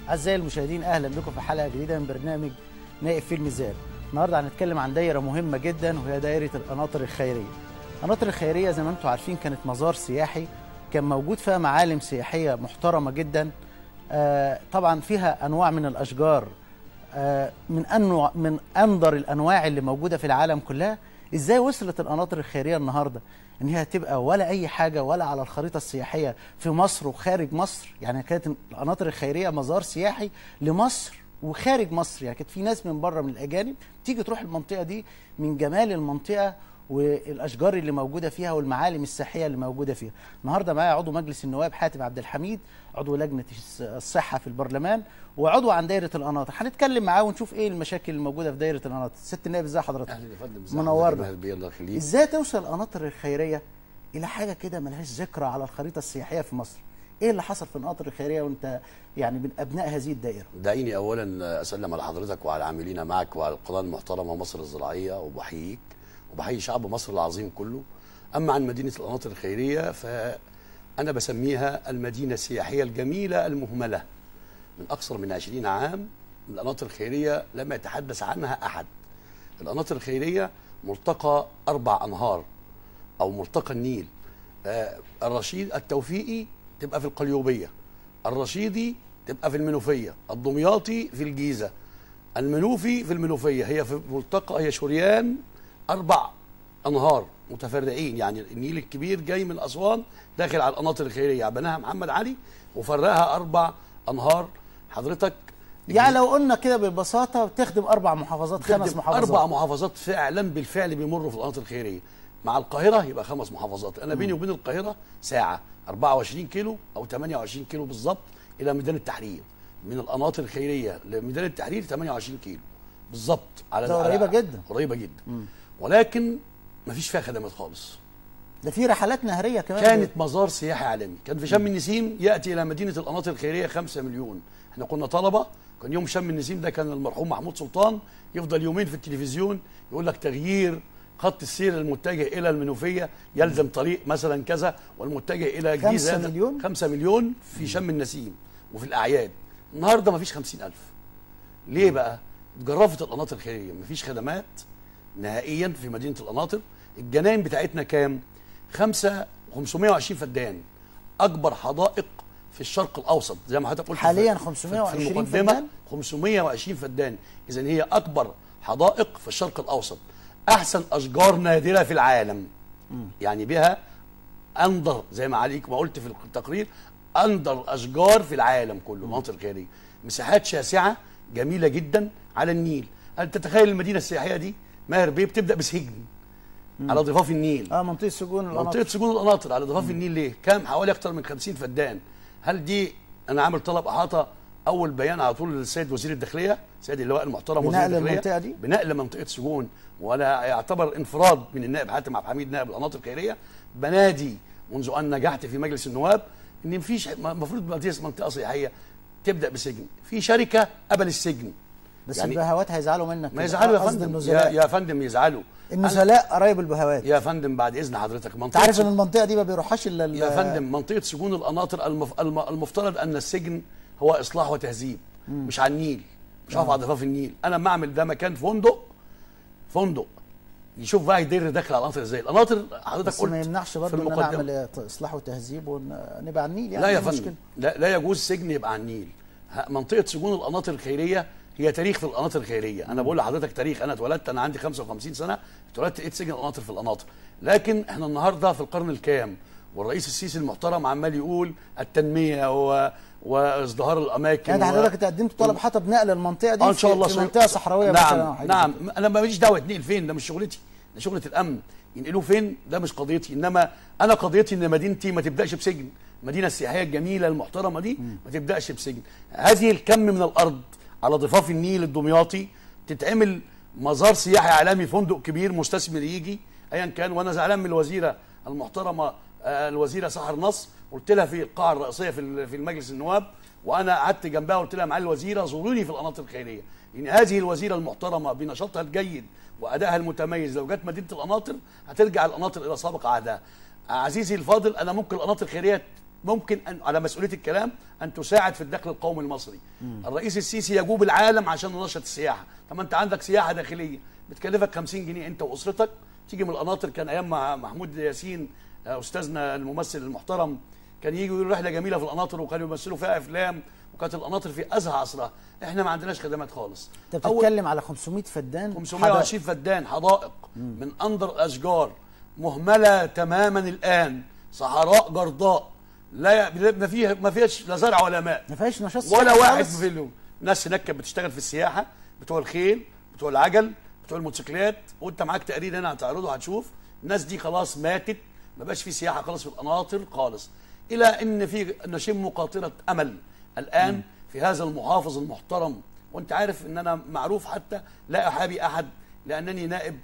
أعزائي المشاهدين أهلا بكم في حلقة جديدة من برنامج نائب في الميزان النهاردة هنتكلم عن دايرة مهمة جدا وهي دايرة القناطر الخيرية القناطر الخيرية زي ما انتم عارفين كانت مزار سياحي كان موجود فيها معالم سياحية محترمة جدا آه طبعا فيها أنواع من الأشجار آه من أنواع من أنظر الأنواع اللي موجودة في العالم كلها إزاي وصلت القناطر الخيرية النهاردة ان هي تبقى ولا اي حاجه ولا على الخريطه السياحيه في مصر وخارج مصر يعني كانت القناطر الخيريه مزار سياحي لمصر وخارج مصر يعني كانت في ناس من بره من الاجانب تيجي تروح المنطقه دي من جمال المنطقه والاشجار اللي موجوده فيها والمعالم السياحيه اللي موجوده فيها النهارده معايا عضو مجلس النواب حاتم عبد الحميد عضو لجنه الصحه في البرلمان وعضو عن دايره القناطر هنتكلم معاه ونشوف ايه المشاكل الموجوده في دايره القناطر ست النائب ازي حضرتك اهلا يا فندم ازي منورنا. حضرتك؟ الله يخليك ازاي توصل القناطر الخيريه الى حاجه كده ملهاش ذكرى على الخريطه السياحيه في مصر ايه اللي حصل في القناطر الخيريه وانت يعني من ابناء هذه الدائره دعيني اولا اسلم على حضرتك وعلى العاملين معك وعلى القناه المحترمه مصر الزراعيه وبحييك وبحيي شعب مصر العظيم كله اما عن مدينه القناطر الخيريه فانا بسميها المدينه السياحيه الجميله المهمله من اكثر من 20 عام القناطر الخيريه لم يتحدث عنها احد القناطر الخيريه ملتقى اربع انهار او ملتقى النيل آه، الرشيد التوفيقي تبقى في القليوبيه الرشيدي تبقى في المنوفيه الدمياطي في الجيزه المنوفي في المنوفيه هي في ملتقى هي شريان اربع انهار متفرعين يعني النيل الكبير جاي من اسوان داخل على القناطر الخيريه بناها محمد علي وفرقها اربع انهار حضرتك يعني لو قلنا كده ببساطه بتخدم اربع محافظات خمس تخدم محافظات اربع محافظات فعلا بالفعل بيمروا في القناطر الخيريه مع القاهره يبقى خمس محافظات انا بيني وبين القاهره ساعه 24 كيلو او 28 كيلو بالظبط الى ميدان التحرير من القناطر الخيريه لميدان التحرير 28 كيلو بالظبط على ده على- قريبة جدا. قريبه جدا ولكن ما فيش فيها خدمات خالص ده في رحلات نهريه كمان كانت مزار سياحي عالمي كان في شم النسيم ياتي الى مدينه القناطر الخيريه 5 مليون احنا كنا طلبه كان يوم شم النسيم ده كان المرحوم محمود سلطان يفضل يومين في التلفزيون يقول لك تغيير خط السير المتجه الى المنوفيه يلزم طريق مثلا كذا والمتجه الى خمسة الجيزه مليون؟ 5 مليون في شم النسيم وفي الاعياد النهارده ما فيش 50000 ليه بقى اتجرفت القناطر الخيريه مفيش خدمات نهائيا في مدينه القناطر الجناين بتاعتنا كام 5 520 فدان اكبر حدائق في الشرق الاوسط زي ما حضرتك قلت في- حالياً في- 520 في المقدمه فدان؟ 520 فدان اذا هي اكبر حدائق في الشرق الاوسط احسن اشجار نادره في العالم يعني بها انضر زي ما عليك ما قلت في التقرير انضر اشجار في العالم كله المناطق الخيريه مساحات شاسعه جميله جدا على النيل هل تتخيل المدينه السياحيه دي ماهر بيه بتبدا بسجن على ضفاف النيل اه منطقه سجون منطقه القناطر سجون القناطر على ضفاف النيل ليه؟ كام حوالي اكثر من 50 فدان هل دي انا عامل طلب احاطه اول بيان على طول للسيد وزير الداخليه سيد اللواء المحترم وزير بنقل الداخليه المنطقة دي؟ بنقل منطقه سجون ولا يعتبر انفراد من النائب حاتم عبد الحميد نائب القناطر الخيريه بنادي منذ ان نجحت في مجلس النواب ان مفيش المفروض منطقه منطقه سياحيه تبدا بسجن في شركه قبل السجن بس يعني البهوات هيزعلوا منك ما كده. يزعلوا يا قصد فندم يا, النزلاء يا فندم يزعلوا النزلاء قرايب البهوات يا فندم بعد اذن حضرتك انت منطقه عارف ان المنطقه دي ما بيروحهاش الا ال- يا فندم منطقه سجون القناطر المف... الم... المفترض ان السجن هو اصلاح وتهذيب مش على النيل مش هقف على ضفاف النيل انا ما اعمل ده مكان فندق فندق يشوف بقى يدير داخل على القناطر ازاي القناطر حضرتك بس قلت ما يمنعش في برضه ان انا المقدمة. اعمل إيه، اصلاح وتهذيب ونبقى على النيل يعني لا يا إيه المشكلة؟ فندم لا, لا يجوز سجن يبقى على النيل ه- منطقه سجون القناطر الخيريه هي تاريخ في القناطر الخيريه انا بقول لحضرتك تاريخ انا اتولدت انا عندي 55 سنه اتولدت لقيت سجن القناطر في القناطر لكن احنا النهارده في القرن الكام والرئيس السيسي المحترم عمال يقول التنميه و... وازدهار الاماكن يعني و- حضرتك قدمت طلب حتى بنقل المنطقه دي اه ان شاء في- الله في سي- منطقه صحراويه نعم مثلا أو حاجة نعم زي كده. انا ماليش دعوه اتنقل فين ده مش شغلتي ده شغله الامن ينقلوه فين ده مش قضيتي انما انا قضيتي ان مدينتي ما تبداش بسجن المدينه السياحيه الجميله المحترمه دي ما تبداش بسجن هذه الكم من الارض على ضفاف النيل الدمياطي تتعمل مزار سياحي عالمي فندق كبير مستثمر يجي ايا كان وانا زعلان من الوزيره المحترمه آه، الوزيره سحر نصر قلت لها في القاعه الرئيسيه في ال- في المجلس النواب وانا قعدت جنبها وقلت لها معالي الوزيره زوروني في القناطر الخيريه ان هذه الوزيره المحترمه بنشاطها الجيد وادائها المتميز لو جت مدينه القناطر هترجع القناطر الى سابق عهدها عزيزي الفاضل انا ممكن القناطر الخيريه ممكن أن على مسؤوليه الكلام ان تساعد في الدخل القومي المصري الرئيس السيسي يجوب العالم عشان ينشط السياحه طب ما انت عندك سياحه داخليه بتكلفك 50 جنيه انت واسرتك تيجي من القناطر كان ايام مع محمود ياسين آه، استاذنا الممثل المحترم كان يجوا يقولوا رحله جميله في القناطر وكانوا يمثلوا فيها افلام وكانت القناطر في ازهى عصرها احنا ما عندناش خدمات خالص انت أول- بتتكلم على 500 فدان 520 فدان حدائق من انظر الاشجار مهمله تماما الان صحراء جرداء لا ي- ما فيها ما فيهاش لا زرع ولا ماء ما فيهاش نشاط ولا سياحي واحد خالص. في اليوم ناس هناك كانت بتشتغل في السياحه بتوع الخيل بتوع العجل بتوع الموتوسيكلات وانت معاك تقرير هنا هتعرضه هتشوف الناس دي خلاص ماتت ما بقاش في سياحه خالص في القناطر خالص الى ان في نشم قاطره امل الان في هذا المحافظ المحترم وانت عارف ان انا معروف حتى لا احابي احد لانني نائب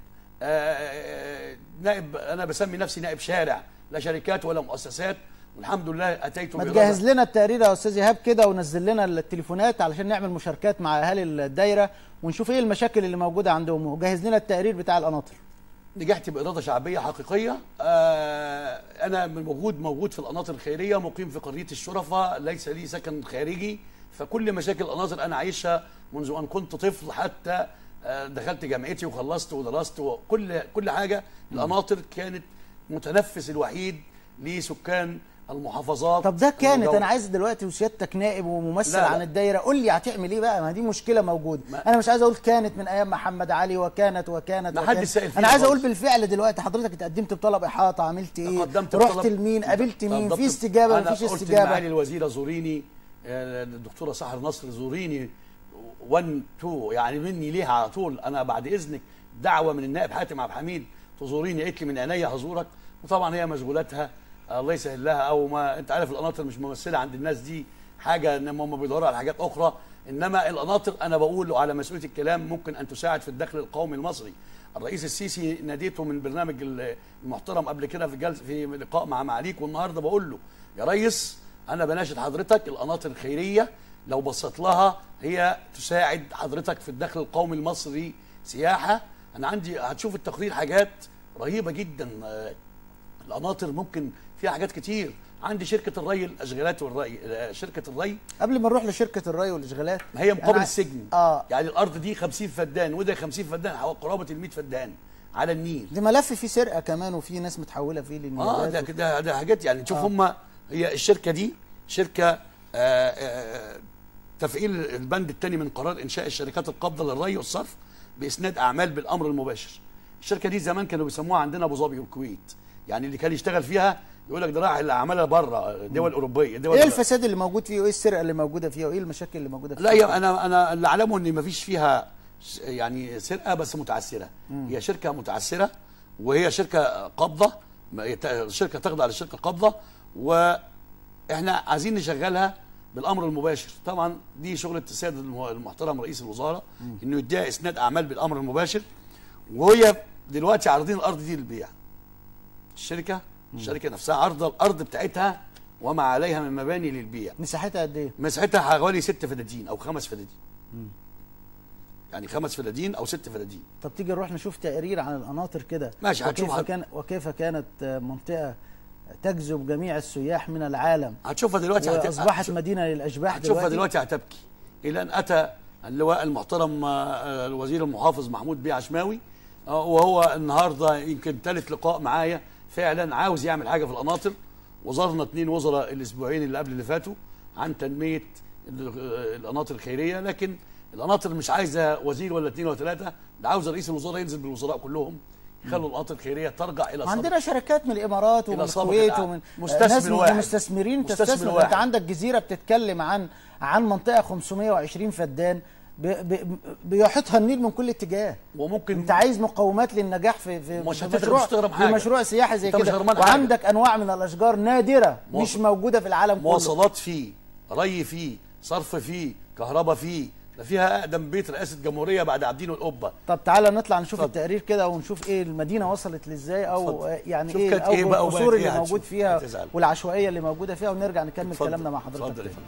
آه، نائب انا بسمي نفسي نائب شارع لا شركات ولا مؤسسات والحمد لله اتيت ما بإرادة- تجهز لنا التقرير يا استاذ ايهاب كده ونزل لنا التليفونات علشان نعمل مشاركات مع اهالي الدايره ونشوف ايه المشاكل اللي موجوده عندهم وجهز لنا التقرير بتاع القناطر نجحت بإرادة شعبية حقيقية آه أنا من موجود موجود في القناطر الخيرية مقيم في قرية الشرفة ليس لي سكن خارجي فكل مشاكل القناطر أنا عايشها منذ أن كنت طفل حتى آه دخلت جامعتي وخلصت ودرست وكل كل حاجة القناطر كانت متنفس الوحيد لسكان المحافظات طب ده كانت والجو. انا عايز دلوقتي وسيادتك نائب وممثل لا، لا. عن الدايره قول لي هتعمل ايه بقى ما دي مشكله موجوده ما- انا مش عايز اقول كانت من ايام محمد علي وكانت وكانت ما وكانت. حدش سائل فيها انا عايز اقول خالص. بالفعل دلوقتي حضرتك اتقدمت بطلب احاطه عملت ايه تقدمت رحت بطلب- لمين قابلت مين تقدمت- في استجابه أنا مفيش قلت استجابه لمعالي الوزيره زوريني آه، الدكتوره سحر نصر زوريني 1 2 يعني مني ليها على طول انا بعد اذنك دعوه من النائب حاتم عبد الحميد تزوريني قالت لي من عينيا هزورك وطبعا هي مشغولاتها الله يسهل لها او ما انت عارف القناطر مش ممثله عند الناس دي حاجه ان هم بيدوروا على حاجات اخرى انما القناطر انا بقول على مسؤوليه الكلام ممكن ان تساعد في الدخل القومي المصري الرئيس السيسي ناديته من برنامج المحترم قبل كده في جلسه في لقاء مع معاليك والنهارده بقول له يا ريس انا بناشد حضرتك القناطر الخيريه لو بصيت لها هي تساعد حضرتك في الدخل القومي المصري سياحه انا عندي هتشوف التقرير حاجات رهيبه جدا آه، القناطر ممكن فيها حاجات كتير عندي شركه الري الاشغالات والري آه، شركه الري قبل ما نروح لشركه الري والاشغالات ما هي مقابل أنا- السجن اه يعني الارض دي 50 فدان وده 50 فدان حوالي قرابه ال 100 فدان على النيل دي ملف فيه سرقه كمان وفي ناس متحوله فيه اه للنيابات ده وفي- ده, ده حاجات يعني شوف آه. آه. هم هي الشركه دي شركه آه آه تفعيل البند الثاني من قرار انشاء الشركات القابضه للري والصرف باسناد اعمال بالامر المباشر. الشركه دي زمان كانوا بيسموها عندنا ابو ظبي والكويت يعني اللي كان يشتغل فيها يقول لك ده راح اللي عملها بره دول اوروبيه دول ايه الفساد اللي موجود فيه وايه السرقه اللي موجوده فيها وايه المشاكل اللي موجوده فيها لا هي انا انا اللي اعلمه ان مفيش فيها س- يعني سرقه بس متعسره هي شركه متعسره وهي شركه قابضه ما- يت- شركه تخضع للشركه القابضه واحنا عايزين نشغلها بالامر المباشر طبعا دي شغله السيد المه- المحترم رئيس الوزراء انه يديها اسناد اعمال بالامر المباشر وهي دلوقتي عارضين الارض دي للبيع الشركه الشركه نفسها عارضه الارض بتاعتها وما عليها من مباني للبيع مساحتها قد ايه مساحتها حوالي ست فدادين او خمس فدادين يعني خمس فدادين او ست فدادين طب تيجي نروح نشوف تقرير عن القناطر كده ماشي، هتشوف وكيف حد- كان وكيف كانت آه، منطقه تجذب جميع السياح من العالم هتشوفها دلوقتي هت- واصبحت هتشوف- مدينه للاشباح هتشوفها دلوقتي دلوقتي هتبكي الى ان اتى اللواء المحترم آه، الوزير المحافظ محمود بيه عشماوي آه، وهو النهارده يمكن ثالث لقاء معايا فعلا عاوز يعمل حاجه في القناطر وزارنا اثنين وزراء الاسبوعين اللي قبل اللي فاتوا عن تنميه ال- آه، القناطر الخيريه لكن القناطر مش عايزه وزير ولا اثنين ولا ثلاثه ده عاوز رئيس الوزراء ينزل بالوزراء كلهم يخلوا القناطر الخيريه ترجع الى صدر عندنا شركات من الامارات ومن إلى سابق الكويت العهد. ومن مستثمر ناس واحد. مستثمرين مستثمر تستثمر واحد. انت عندك جزيره بتتكلم عن عن منطقه 520 فدان ب- ب- بيحيطها النيل من كل اتجاه وممكن انت عايز مقومات للنجاح في في مش في هتغرم- مشروع مش هتغرم في حاجة. مشروع سياحي زي انت مش كده غرمان حاجة. وعندك انواع من الاشجار نادره مش مواصل- موجوده في العالم كله مواصلات فيه ري فيه صرف فيه كهرباء فيه ده فيها اقدم بيت رئاسه جمهوريه بعد عابدين والقبه طب تعالى نطلع نشوف اتفضل. التقرير كده ونشوف ايه المدينه وصلت لازاي او اتفضل. آه، يعني شوف ايه كانت الاوجه ايه بقى والقصور وبقت اللي ايه موجود هتشوف. فيها هتزعل. والعشوائيه اللي موجوده فيها ونرجع نكمل اتفضل. كلامنا مع حضرتك اتفضل يا تاني. فندم.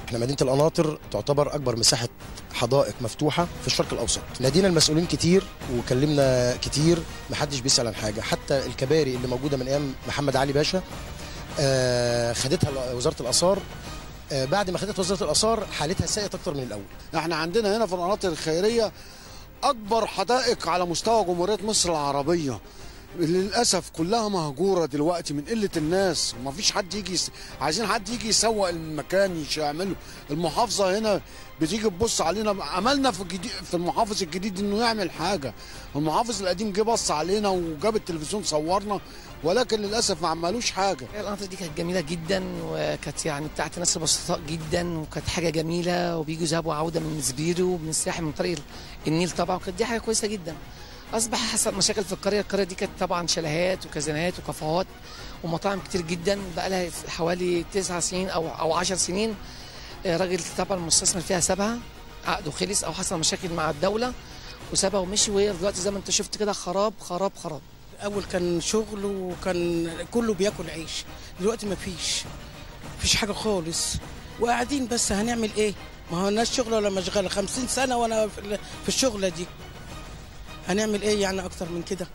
احنا مدينه القناطر تعتبر اكبر مساحه حدائق مفتوحه في الشرق الاوسط نادينا المسؤولين كتير وكلمنا كتير محدش بيسال عن حاجه حتى الكباري اللي موجوده من ايام محمد علي باشا آه خدتها وزاره الاثار آه بعد ما خدت وزاره الاثار حالتها سيئت اكتر من الاول احنا عندنا هنا في القناطر الخيريه اكبر حدائق على مستوى جمهوريه مصر العربيه للاسف كلها مهجوره دلوقتي من قله الناس ومفيش حد يجي يس... عايزين حد يجي يسوق المكان يش- يعمله المحافظه هنا بتيجي تبص علينا عملنا في الجديد في المحافظ الجديد انه يعمل حاجه المحافظ القديم جه بص علينا وجاب التلفزيون صورنا ولكن للاسف ما عملوش حاجه القناطر دي كانت جميله جدا وكانت يعني بتاعت ناس بسيطاء جدا وكانت حاجه جميله وبيجوا ذهاب وعوده من سبيرو ومن الساحل من طريق النيل طبعا وكانت دي حاجه كويسه جدا اصبح حصل مشاكل في القريه القريه دي كانت طبعا شاليهات وكازينات وكافيهات ومطاعم كتير جدا بقى لها حوالي تسع سنين او او 10 سنين آه، راجل طبعا المستثمر فيها سابها عقده خلص او حصل مشاكل مع الدوله وسابها ومشي وهي دلوقتي زي ما انت شفت كده خراب خراب خراب اول كان شغل وكان كله بياكل عيش دلوقتي مفيش مفيش حاجه خالص وقاعدين بس هنعمل ايه ما هو الناس شغله ولا مشغله خمسين سنه وانا في ال- في الشغله دي هنعمل ايه يعني اكتر من كده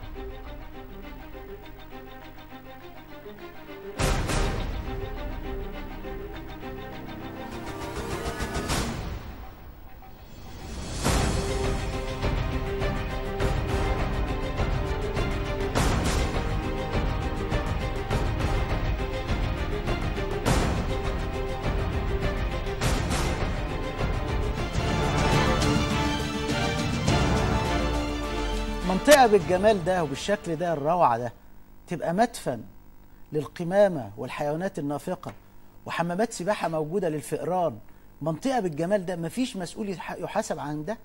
منطقة بالجمال ده وبالشكل ده الروعة ده تبقى مدفن للقمامة والحيوانات النافقة وحمامات سباحة موجودة للفئران منطقة بالجمال ده مفيش مسؤول يتح- يحاسب عن ده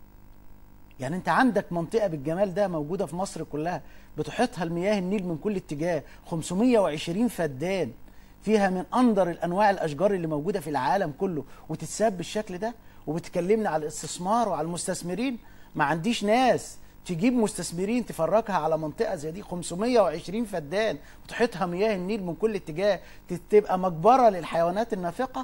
يعني انت عندك منطقة بالجمال ده موجودة في مصر كلها بتحيطها المياه النيل من كل اتجاه 520 فدان فيها من أندر الأنواع الأشجار اللي موجودة في العالم كله وتتساب بالشكل ده وبتكلمنا على الاستثمار وعلى المستثمرين ما عنديش ناس تجيب مستثمرين تفرجها على منطقة زي دي 520 فدان وتحيطها مياه النيل من كل اتجاه ت- تبقى مقبرة للحيوانات النافقة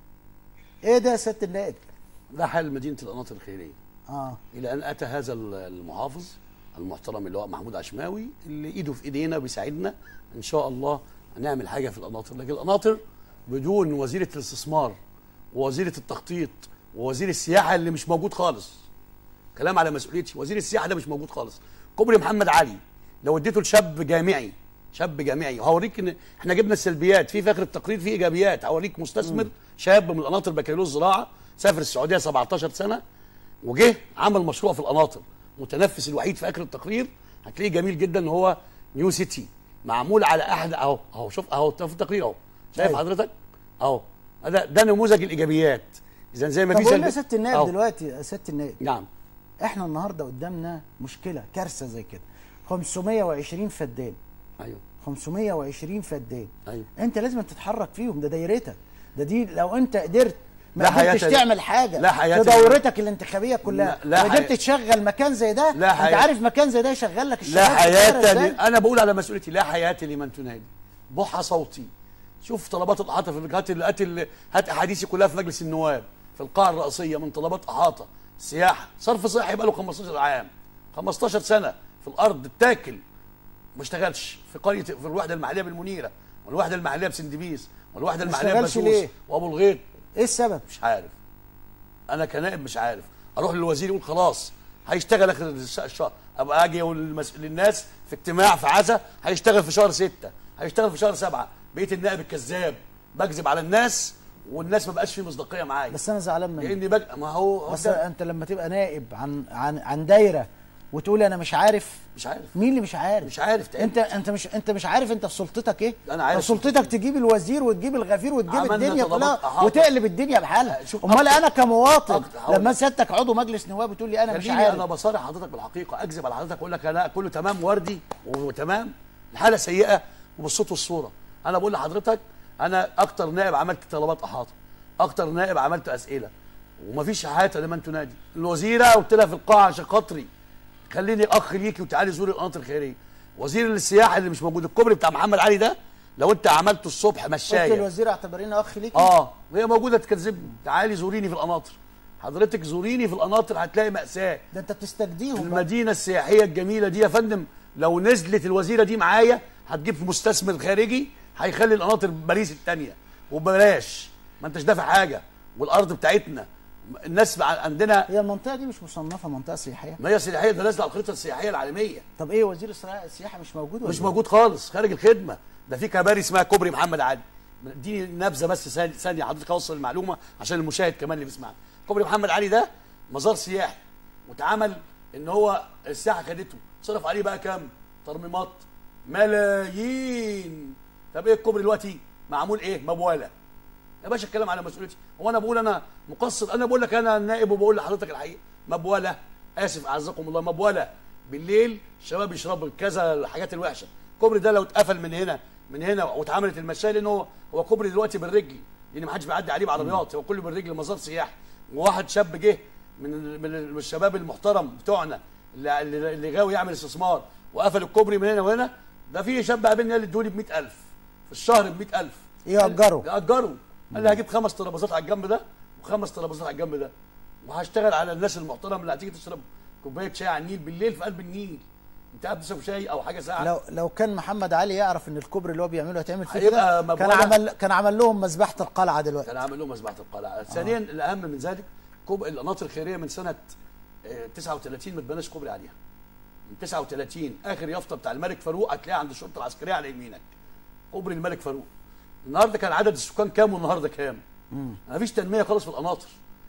ايه ده يا سيادة النائب ده حال مدينه القناطر الخيريه اه الى ان اتى هذا المحافظ المحترم اللي هو محمود عشماوي اللي ايده في ايدينا بيساعدنا ان شاء الله هنعمل حاجه في القناطر لكن القناطر بدون وزيره الاستثمار ووزيره التخطيط ووزير السياحه اللي مش موجود خالص كلام على مسؤوليتي وزير السياحه ده مش موجود خالص كوبري محمد علي لو اديته لشاب جامعي شاب جامعي وهوريك ان احنا جبنا السلبيات في فاخر التقرير في ايجابيات هوريك مستثمر شاب من القناطر بكالوريوس زراعه سافر السعوديه 17 سنه وجه عمل مشروع في القناطر متنفس الوحيد في اخر التقرير هتلاقيه جميل جدا ان هو نيو سيتي معمول على احد اهو اهو شوف اهو في التقرير اهو شايف أيوة. حضرتك اهو ده ده نموذج الايجابيات اذا زي ما طب في قول لي يا سلبي- سيادة النائب أهو. دلوقتي يا سيادة النائب نعم احنا النهارده قدامنا مشكله كارثه زي كده 520 فدان ايوه 520 فدان ايوه انت لازم تتحرك فيهم ده دايرتك ده دي لو انت قدرت ما لا حياة قدرتش لي- تعمل حاجه لا حياة في لي- دورتك الانتخابيه كلها لا- لا ما قدرت حياة- تشغل مكان زي ده لا انت حياة- عارف مكان زي ده يشغل لك الشباب لا في الشارع حياة إزاي؟ لي انا بقول على مسؤوليتي لا حياة لمن تنادي بحى صوتي شوف طلبات الاحاطه في هات ال- هات ال- هات احاديثي كلها في مجلس النواب في القاعه الرئيسيه من طلبات احاطه سياحه صرف صحي بقى له 15 عام 15 سنه في الارض اتاكل ما اشتغلش في قريه في الوحده المحليه بالمنيره والوحده المحليه بسندبيس والوحده ما المحليه اشتغلش ببسوس ليه؟ وابو الغيط ايه السبب مش عارف انا كنائب مش عارف اروح للوزير يقول خلاص هيشتغل اخر الش- الشهر ابقى اجي اقول للمس- للناس في اجتماع في عزا هيشتغل في شهر ستة هيشتغل في شهر سبعة بقيت النائب الكذاب بكذب على الناس والناس ما بقاش في مصداقيه معايا بس انا زعلان منك لاني بج... ما هو هو بس ده. انت لما تبقى نائب عن عن عن دايره وتقول انا مش عارف مش عارف مين اللي مش عارف مش عارف تاني. انت انت مش انت مش عارف انت في سلطتك ايه أنا عارف في سلطتك تجيب الوزير وتجيب الغفير وتجيب عملنا الدنيا طلبات كلها أحاطة. وتقلب الدنيا بحالها شوف امال أكتر- انا كمواطن أكتر- هقول لما لك. سيادتك عضو مجلس نواب بتقول لي انا مش خليني عارف انا بصارح حضرتك بالحقيقه اكذب على حضرتك اقول لك لا كله تمام وردي وتمام الحاله سيئه وبالصوت والصوره انا بقول لحضرتك انا اكتر نائب عملت طلبات احاطه اكتر نائب عملت اسئله ومفيش حياه لمن تنادي الوزيره قلت لها في القاعه عشان خاطري خليني اخ ليكي وتعالي زوري القناطر الخيريه وزير السياحه اللي مش موجود الكوبري بتاع محمد علي ده لو انت عملته الصبح قلت مشايه للوزير اعتبريني اخ ليكي اه وهي موجوده تكذبني تعالي زوريني في القناطر حضرتك زوريني في القناطر هتلاقي ماساه ده انت بتستجديهم بقى. المدينه السياحيه الجميله دي يا فندم لو نزلت الوزيره دي معايا هتجيب مستثمر خارجي هيخلي القناطر باريس الثانيه وببلاش ما انتش دافع حاجه والارض بتاعتنا الناس بع- عندنا هي المنطقه دي مش مصنفه منطقه سياحيه ما هي سياحيه ده نازله على الخريطه السياحيه العالميه طب ايه وزير السياحه السياحة مش موجود ولا مش إيه؟ موجود خالص خارج الخدمه ده في كباري اسمها كوبري محمد علي اديني نبذه بس ثانيه ثانيه حضرتك اوصل المعلومه عشان المشاهد كمان اللي بيسمعنا كوبري محمد علي ده مزار سياحي واتعمل ان هو السياحه خدته صرف عليه بقى كام ترميمات ملايين طب ايه الكوبري دلوقتي معمول ايه مبوله يا باشا اتكلم على مسؤوليتي هو انا بقول انا مقصر انا بقول لك انا النائب وبقول لحضرتك الحقيقه مبوله اسف اعزكم الله مبوله بالليل الشباب يشربوا كذا الحاجات الوحشه الكوبري ده لو اتقفل من هنا من هنا واتعملت المشايه لان هو هو كوبري دلوقتي بالرجل لان ما حدش بيعدي عليه بعربيات هو كله بالرجل مزار سياحي وواحد شاب جه من ال- من ال- من الشباب المحترم بتوعنا اللي اللي اللي غاوي يعمل استثمار وقفل الكوبري من هنا وهنا ده في شاب قابلني قال لي ادوني ب 100000 في الشهر ب 100000 يأجروا. يأجروا قال لي هجيب خمس ترابيزات على الجنب ده وخمس ترابيزات على الجنب ده وهشتغل على الناس المحترمه اللي هتيجي تشرب كوبايه شاي على النيل بالليل في قلب النيل انت قاعد تشرب شاي او حاجه ساقعه لو لو كان محمد علي يعرف ان الكوبري اللي هو بيعمله هيتعمل فيه هيبقى كده كان مبولة. عمل كان عمل لهم مذبحه القلعه دلوقتي كان عامل لهم مذبحه القلعه ثانيا الاهم من ذلك كوب القناطر الخيريه من سنه آه، 39 ما اتبناش كوبري عليها من 39 اخر يافطه بتاع الملك فاروق هتلاقيها عند الشرطه العسكريه على يمينك كوبري الملك فاروق النهارده كان عدد السكان كام والنهارده كام ما فيش تنميه خالص في القناطر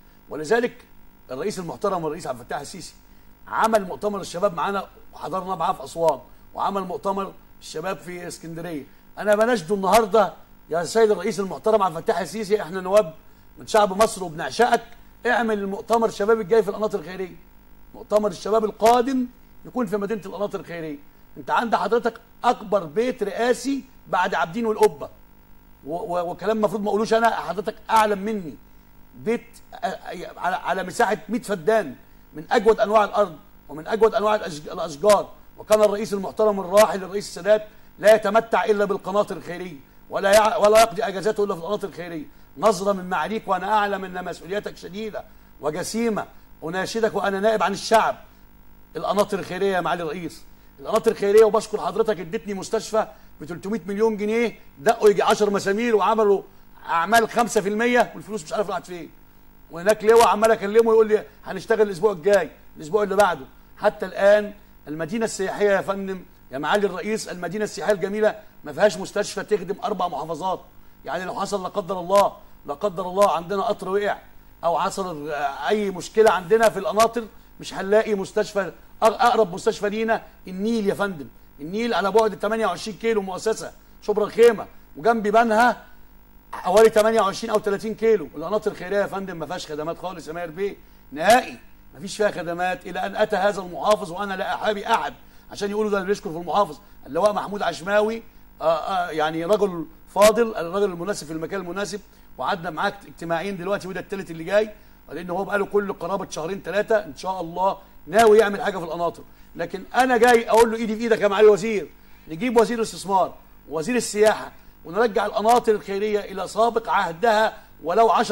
ولذلك الرئيس المحترم الرئيس عبد الفتاح السيسي عمل مؤتمر الشباب معانا وحضرنا معاه في اسوان وعمل مؤتمر الشباب في اسكندريه انا بناشده النهارده يا سيد الرئيس المحترم عبد الفتاح السيسي احنا نواب من شعب مصر وبنعشقك اعمل المؤتمر الشباب الجاي في القناطر الخيريه مؤتمر الشباب القادم يكون في مدينه القناطر الخيريه انت عند حضرتك اكبر بيت رئاسي بعد عابدين والقبه و- و- وكلام المفروض ما اقولوش انا حضرتك اعلم مني بيت آ- آ- على على مساحه 100 فدان من اجود انواع الارض ومن اجود انواع الأشج- الاشجار وكان الرئيس المحترم الراحل الرئيس السادات لا يتمتع الا بالقناطر الخيريه ولا يع... ولا يقضي اجازاته الا في القناطر الخيريه نظره من معاليك وانا اعلم ان مسؤوليتك شديده وجسيمه اناشدك وانا نائب عن الشعب القناطر الخيريه يا معالي الرئيس القناطر الخيريه وبشكر حضرتك ادتني مستشفى ب 300 مليون جنيه دقوا يجي 10 مسامير وعملوا اعمال 5% والفلوس مش عارف راحت فين وهناك لواء عمال اكلمه يقول لي هنشتغل الاسبوع الجاي الاسبوع اللي بعده حتى الان المدينه السياحيه يا فندم يا معالي الرئيس المدينه السياحيه الجميله ما فيهاش مستشفى تخدم اربع محافظات يعني لو حصل لا قدر الله لا قدر الله عندنا قطر وقع او حصل آه، اي مشكله عندنا في القناطر مش هنلاقي مستشفى أق- اقرب مستشفى لينا النيل يا فندم النيل على بعد 28 كيلو مؤسسه شبرا الخيمه وجنبي بنها حوالي 28 او 30 كيلو القناطر الخيريه يا فندم ما فيهاش خدمات خالص يا ماهر بيه نهائي ما فيش فيها خدمات الى ان اتى هذا المحافظ وانا لا احابي احد عشان يقولوا ده اللي بيشكر في المحافظ اللواء محمود عشماوي آآ آآ يعني رجل فاضل الرجل المناسب في المكان المناسب وقعدنا معاه اجتماعين دلوقتي وده الثالث اللي جاي لان هو بقاله كل قرابه شهرين ثلاثه ان شاء الله ناوي يعمل حاجه في القناطر لكن انا جاي اقول له ايدي في ايدك يا معالي الوزير نجيب وزير الاستثمار ووزير السياحه ونرجع القناطر الخيريه الى سابق عهدها ولو 10%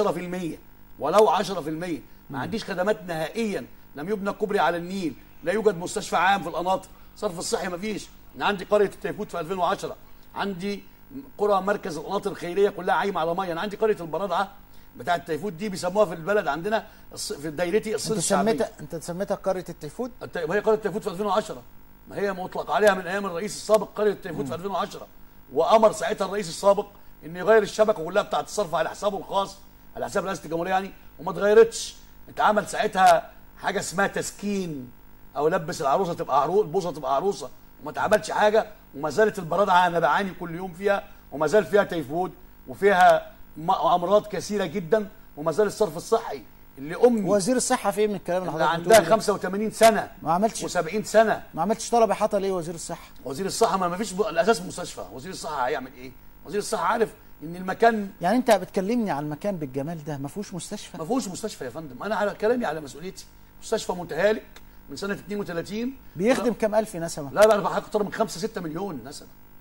ولو 10% ما عنديش خدمات نهائيا لم يبنى كوبري على النيل لا يوجد مستشفى عام في القناطر صرف الصحي ما فيش انا عندي قريه التيفوت في 2010 عندي قرى مركز القناطر الخيريه كلها عايمه على ميه انا عندي قريه البرادعه بتاعه التيفوت دي بيسموها في البلد عندنا الص- في دايرتي الصين انت الشعبيه سميتها انت سميتها قريه التيفود الت- ما هي قريه التيفوت في 2010 ما هي مطلق عليها من ايام الرئيس السابق قريه التيفوت في 2010 وامر ساعتها الرئيس السابق ان يغير الشبكه كلها بتاعه الصرف على حسابه الخاص على حساب رئاسه الجمهوريه يعني وما اتغيرتش اتعمل ساعتها حاجه اسمها تسكين او لبس العروسه تبقى عروسه البوظه تبقى عروسه وما اتعملش حاجه وما زالت البرادعه انا بعاني كل يوم فيها وما زال فيها تيفود وفيها م- امراض كثيره جدا وما زال الصرف الصحي اللي امي وزير الصحه فين من الكلام اللي اللي حضرتك عندها بتقوله ده؟ 85 سنه ما عملتش و70 سنه ما عملتش طلب احاطه ليه وزير الصحه وزير الصحه ما فيش ب... الاساس مستشفى وزير الصحه هيعمل ايه وزير الصحه عارف ان المكان يعني انت بتكلمني عن المكان بالجمال ده ما فيهوش مستشفى ما فيهوش مستشفى يا فندم انا على كلامي على مسؤوليتي مستشفى متهالك من سنه 32 بيخدم كام الف نسمه لا لا انا بحق اكتر من 5 6 مليون نسمه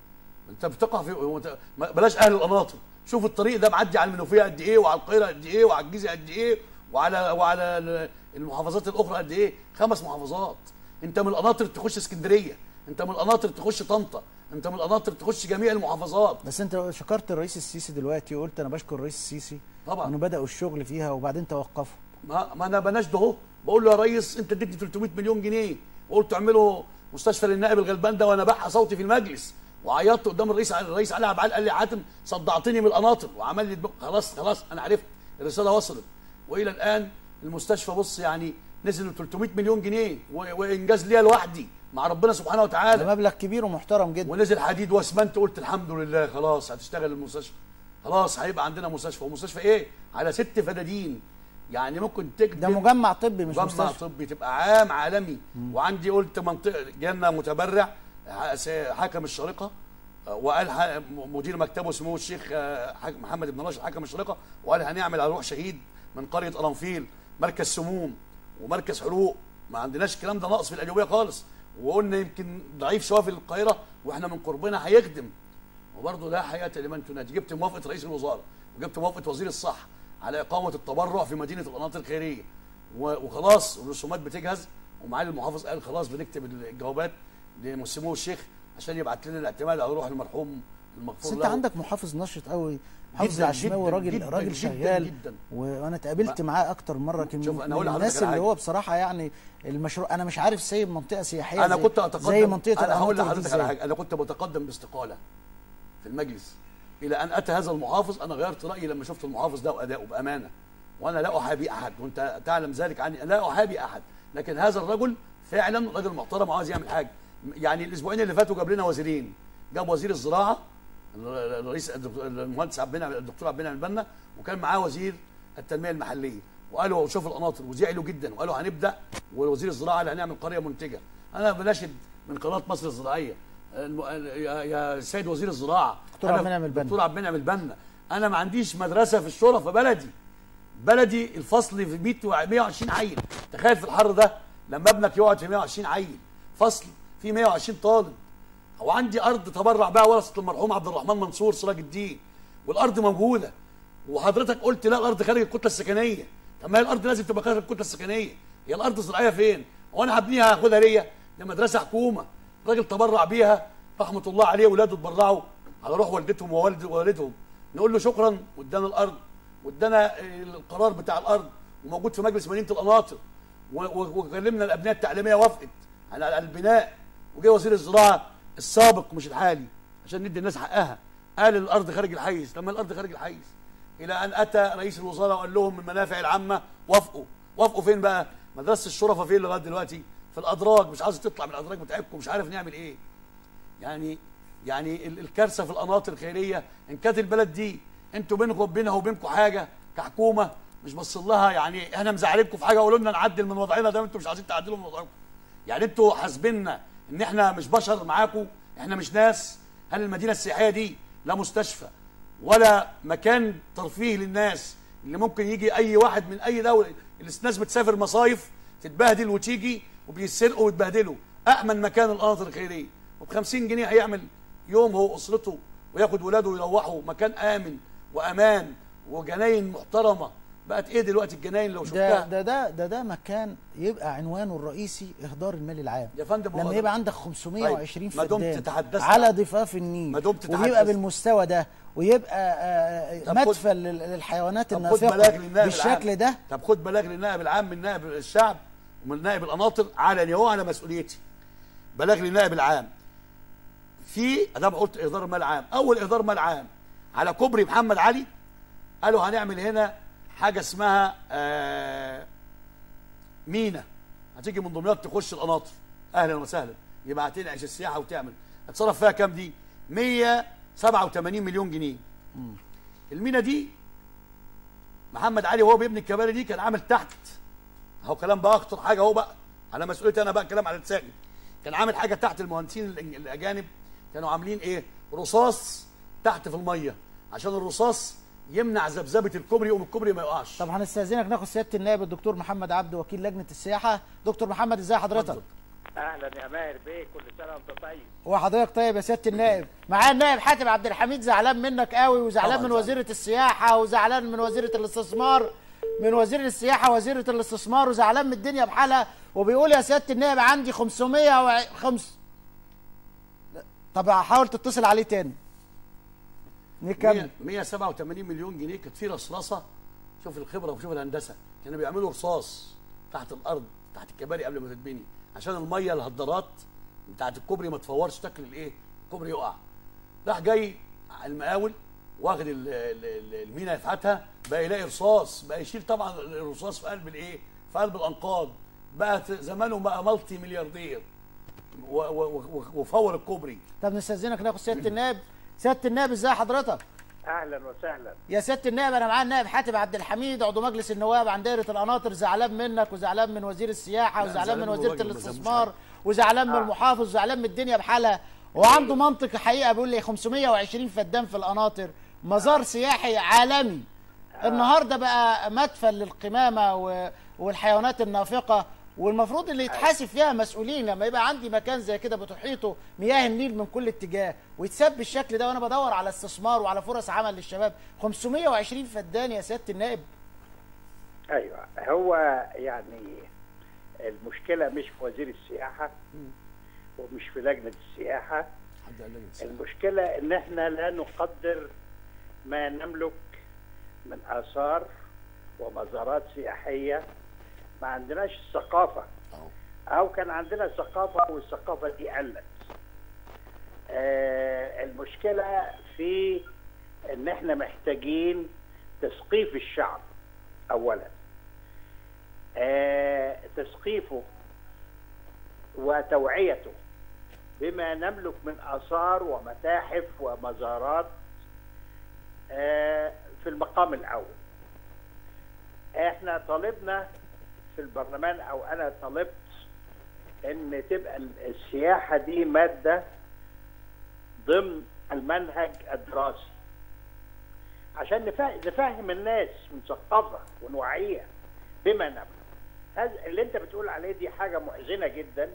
انت بتقع في هو انت- ما- بلاش اهل القناطر شوف الطريق ده معدي على المنوفيه قد ايه وعلى القاهره قد ايه وعلى الجيزه قد ايه وعلى وعلى ال- المحافظات الاخرى قد ايه خمس محافظات انت من القناطر تخش اسكندريه انت من القناطر تخش طنطا انت من القناطر تخش جميع المحافظات بس انت شكرت الرئيس السيسي دلوقتي وقلت انا بشكر الرئيس السيسي طبعا. انه بداوا الشغل فيها وبعدين توقفوا ما, ما انا بناشده اهو بقول له يا ريس انت اديتني 300 مليون جنيه وقلت اعملوا مستشفى للنائب الغلبان ده وانا بحى صوتي في المجلس وعيطت قدام الرئيس الرئيس علي عبد العال قال لي حاتم صدعتني من القناطر وعمل لي دماغ. خلاص خلاص انا عرفت الرساله وصلت والى الان المستشفى بص يعني نزل 300 مليون جنيه و- وانجاز ليا لوحدي مع ربنا سبحانه ده وتعالى مبلغ كبير ومحترم جدا ونزل حديد واسمنت قلت الحمد لله خلاص هتشتغل المستشفى خلاص هيبقى عندنا مستشفى ومستشفى ايه على ست فدادين يعني ممكن تكتب ده مجمع طبي مش مجمع مستشفى طبي تبقى عام عالمي وعندي قلت منطقه جالنا متبرع ح- س- حكم الشارقه آه، وقال ح- مدير مكتبه سمو الشيخ آه، حاج- محمد بن راشد حكم الشارقه وقال هنعمل على روح شهيد من قريه قرنفيل مركز سموم ومركز حروق ما عندناش الكلام ده ناقص في القليوبيه خالص وقلنا يمكن ضعيف شويه في القاهره واحنا من قربنا هيخدم وبرضه لا حياه لمن تنادي جبت موافقه رئيس الوزراء وجبت موافقه وزير الصحه على اقامه التبرع في مدينه القناطر الخيريه و- وخلاص الرسومات بتجهز ومعالي المحافظ قال خلاص بنكتب الجوابات لسمو الشيخ عشان يبعت لنا الاعتماد على روح المرحوم بس المغفور انت له عندك محافظ نشط قوي محافظ جداً، العشماوي جداً، راجل جداً، راجل جداً، شغال جداً. وانا اتقابلت معاه اكتر مره كان شوف، من أنا هقول من لحضرتك الناس على اللي حاجة. هو بصراحه يعني المشروع انا مش عارف سايب منطقه سياحيه انا زي- كنت اتقدم زي منطقه انا هقول القناطر دي لحضرتك على إزاي. حاجه انا كنت متقدم باستقاله في المجلس الى ان اتى هذا المحافظ انا غيرت رايي لما شفت المحافظ ده واداؤه بامانه وانا لا احابي احد وانت تعلم ذلك عني لا احابي احد لكن هذا الرجل فعلا راجل محترم وعايز يعمل حاجه يعني الاسبوعين اللي فاتوا جاب لنا وزيرين جاب وزير الزراعه الرئيس الدكتور- المهندس عبد المنعم الدكتور عبد المنعم البنا وكان معاه وزير التنميه المحليه وقالوا شوف القناطر وزعلوا جدا وقالوا هنبدا ووزير الزراعه اللي هنعمل قريه منتجه انا بناشد من قناه مصر الزراعيه الم... يا يا سيد وزير الزراعه دكتور أنا- عبد المنعم البنا. دكتور عبد المنعم البنا انا ما عنديش مدرسه في الشرف في بلدي بلدي الفصل في 100 و 120 عيل تخيل في الحر ده لما ابنك يقعد في 120 عيل فصل فيه 120 طالب هو عندي ارض تبرع بها ورثه المرحوم عبد الرحمن منصور سراج الدين والارض موجوده وحضرتك قلت لا الارض خارج الكتله السكنيه طب ما هي الارض لازم تبقى خارج الكتله السكنيه هي الارض الزراعيه فين هو انا هبنيها هاخدها ليا دي مدرسه حكومه راجل تبرع بيها رحمه الله عليه ولاده اتبرعوا على روح والدتهم ووالد والدهم نقول له شكرا وادانا الارض وادانا القرار بتاع الارض وموجود في مجلس مدينه القناطر و- و- وكلمنا الابناء التعليميه وافقت على على البناء وجه وزير الزراعه السابق مش الحالي عشان ندي الناس حقها قال الارض خارج الحيز لما الارض خارج الحيز الى ان اتى رئيس الوزراء وقال لهم من المنافع العامه وافقوا وافقوا فين بقى مدرسه الشرفه فين لغايه دلوقتي في الادراج مش عايز تطلع من الادراج بتاعتكم مش عارف نعمل ايه يعني يعني ال- الكارثه في القناطر الخيريه ان كانت البلد دي انتوا بينكم بينها وبينكم حاجه كحكومه مش بصين لها يعني احنا مزعلينكم في حاجه قولوا لنا نعدل من وضعنا ده انتوا مش عايزين تعدلوا من وضعكم يعني انتوا حاسبيننا ان احنا مش بشر معاكم احنا مش ناس هل المدينه السياحيه دي لا مستشفى ولا مكان ترفيه للناس اللي ممكن يجي اي واحد من اي دوله الناس بتسافر مصايف تتبهدل وتيجي وبيسرقوا ويتبهدلوا امن مكان القناطر الخيريه وب 50 جنيه هيعمل يوم هو اسرته وياخد ولاده ويروحوا مكان امن وامان وجناين محترمه بقت ايه دلوقتي الجناين لو ده شفتها ده ده ده ده مكان يبقى عنوانه الرئيسي اهدار المال العام يا فندم هو لما ده. يبقى عندك 520 طيب، ما دمت فدان تحدثت- على ضفاف النيل ما دمت وبيبقى تحدثت- بالمستوى ده ويبقى آه، طب خد- مدفع لل- للحيوانات طب خد بلاغ النافقه للنائب بالشكل العام. ده طب خد بلاغ للنائب العام من نائب الشعب ومن نائب القناطر علني هو على مسؤوليتي بلاغ للنائب العام في انا قلت اهدار مال عام اول اهدار مال عام على كوبري محمد علي قالوا هنعمل هنا حاجه اسمها آه مينا هتيجي من دمياط تخش القناطر اهلا وسهلا يبقى هتنعش السياحه وتعمل اتصرف فيها كام دي 187 مليون جنيه المينا دي محمد علي وهو بيبني الكباري دي كان عامل تحت اهو كلام بقى اخطر حاجه اهو بقى على مسؤوليتي انا بقى كلام على لساني كان عامل حاجه تحت المهندسين الإنج- الاجانب كانوا عاملين ايه رصاص تحت في الميه عشان الرصاص يمنع ذبذبه الكوبري يقوم الكوبري ما يقعش طب هنستاذنك ناخد سياده النائب الدكتور محمد عبده وكيل لجنه السياحه دكتور محمد ازي حضرتك اتفضل. اهلا يا ماهر بيه كل سنه وانت طيب وحضرتك طيب يا سياده النائب معايا النائب حاتم عبد الحميد زعلان منك قوي وزعلان طبعاً من زعلان. وزيره السياحه وزعلان من وزيره الاستثمار من وزير السياحه وزيره الاستثمار وزعلان من الدنيا بحالها وبيقول يا سياده النائب عندي 500 و... خمس لا، طب حاول تتصل عليه تاني نكمل 100 187 مليون جنيه كانت في رصاصه شوف الخبره وشوف الهندسه كانوا بيعملوا رصاص تحت الارض تحت الكباري قبل ما تتبني عشان الميه الهدرات بتاعت الكوبري ما تفورش تاكل الايه الكوبري يقع راح جاي على المقاول واخد ال- ال- ال- المينا يفحتها بقى يلاقي رصاص بقى يشيل طبعا الرصاص في قلب الايه في قلب الانقاض بقى زمانه بقى مالتي ملياردير و- و- و- وفور الكوبري طب نستاذنك ناخد سياده النائب سياده النائب ازي حضرتك اهلا وسهلا يا سياده النائب انا معايا النائب حاتم عبد الحميد عضو مجلس النواب عن دائره القناطر زعلان منك وزعلان من وزير السياحه لا، وزعلان زعلان من من وزيره الراجل، ما ذنبوش الاستثمار حاجة. وزعلان من آه. المحافظ وزعلان من الدنيا بحالها وعنده منطق حقيقه بيقول لي 520 فدان في القناطر مزار سياحي عالمي النهارده بقى مدفن للقمامه و- والحيوانات النافقه والمفروض اللي يتحاسب فيها مسؤولين لما يبقى عندي مكان زي كده بتحيطه مياه النيل من كل اتجاه ويتساب بالشكل ده وانا بدور على استثمار وعلى فرص عمل للشباب 520 فدان يا سياده النائب ايوه هو يعني المشكله مش في وزير السياحه ومش في لجنه السياحه حد قال لي المشكله ان احنا لا نقدر ما نملك من اثار ومزارات سياحيه ما عندناش الثقافه أهو. او كان عندنا ثقافه والثقافه دي قلت آه المشكله في ان احنا محتاجين تثقيف الشعب اولا آه تثقيفه وتوعيته بما نملك من اثار ومتاحف ومزارات آه في المقام الاول احنا طالبنا في البرلمان او انا طلبت ان تبقى السياحه دي ماده ضمن المنهج الدراسي عشان نفا- نفهم الناس ونثقفها ونوعيها بما نملك هذا اللي انت بتقول عليه دي حاجه محزنه جدا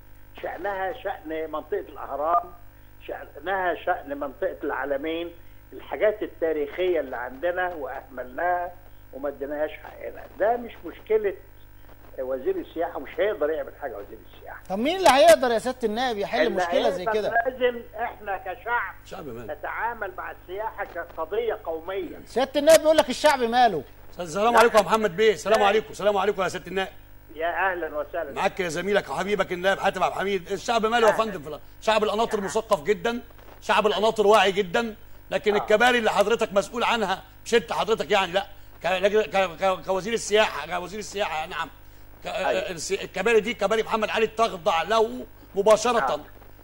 شأنها شأن منطقة الأهرام شأنها شأن منطقة العلمين الحاجات التاريخية اللي عندنا وأهملناها وما اديناهاش حقنا ده مش مشكلة وزير السياحة مش هيقدر يعمل حاجة وزير السياحة طب مين اللي هيقدر يا سياده النائب يحل اللي مشكله زي هيقدر كده لازم احنا كشعب شعب مال نتعامل مع السياحة كقضية قومية سياده النائب بيقول لك الشعب ماله السلام عليكم يا محمد بيه السلام عليكم السلام عليكم يا سياده النائب يا أهلا وسهلا معاك يا زميلك وحبيبك النائب حاتم عبد الحميد الشعب ماله يا فندم في الأ- شعب القناطر مثقف جدا شعب القناطر واعي جدا لكن الكباري اللي حضرتك مسؤول عنها مش انت حضرتك يعني لا ك- ك- ك- كوزير السياحه كوزير السياحه نعم ك- الس- الكباري دي كباري محمد علي تخضع له مباشره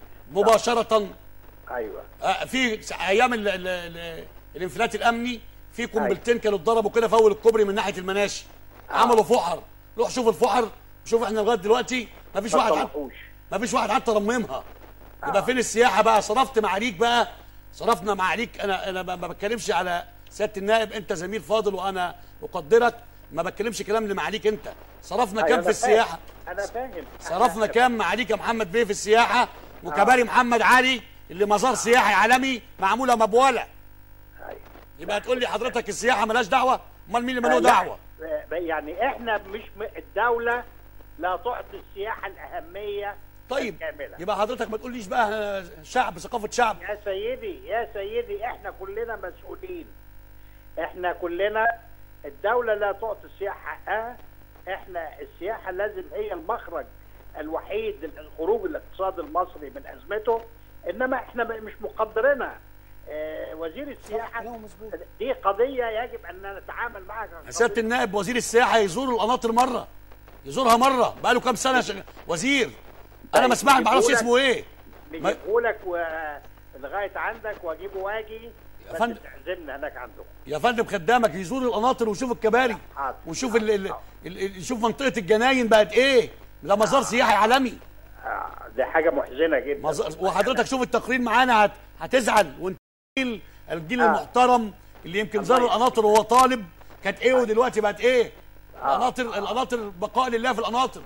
مباشره أيوة آه، في س- ايام ال ال ال الانفلات الامني في قنبلتين كانوا اتضربوا كده في اول الكوبري من ناحيه المناشي عملوا فحر روح شوف الفحر شوف احنا لغايه دلوقتي ما فيش ما واحد حتى طلعوش. ما فيش واحد حتى رممها يبقى فين السياحه بقى صرفت معاليك بقى صرفنا معاليك انا انا ما ما بتكلمش على سياده النائب انت زميل فاضل وانا اقدرك ما بتكلمش كلام لمعاليك انت صرفنا أيوة كام أنا في السياحه فاهم. أنا فاهم صرفنا كام معاليك يا محمد بيه في السياحه وكباري محمد علي اللي مزار سياحي عالمي معموله مبوله أيوة. يبقى تقول لي حضرتك السياحه ملاش دعوه امال مين اللي آه، ماله لا. دعوه آه، يعني احنا مش م... الدولة لا تعطي السياحة الأهمية طيب الكاملة يبقى حضرتك ما تقوليش بقى آه، شعب ثقافه شعب يا سيدي يا سيدي احنا كلنا مسؤولين احنا كلنا الدولة لا تعطي السياحة حقها احنا السياحة لازم هي المخرج الوحيد للخروج الاقتصاد المصري من أزمته إنما احنا م- مش مقدرينها آه، وزير السياحة كلامه مظبوط. دي قضية يجب أن نتعامل معها كقضية. سياده النائب وزير السياحه يزور القناطر مره يزورها مره بقى له كام سنه شغ... وزير انا ما اسمع ما اعرفش اسمه ايه ما- نجيبه لك ولغاية عندك واجيبه واجي بس فندم. تعزمنا هناك عندكم يا فندم خدامك يزور القناطر ويشوف الكباري حاضر. ويشوف ال... ال... ال... ال... يشوف منطقه الجناين بقت ايه ده مزار سياحي عالمي آه، دي حاجة محزنة جدا مزار... وحضرتك شوف التقرير معانا هت... هتزعل وانت الجيل الجيل آه. المحترم اللي يمكن زار الله القناطر وهو طالب كانت ايه ودلوقتي بقت ايه القناطر القناطر بقاء لله في القناطر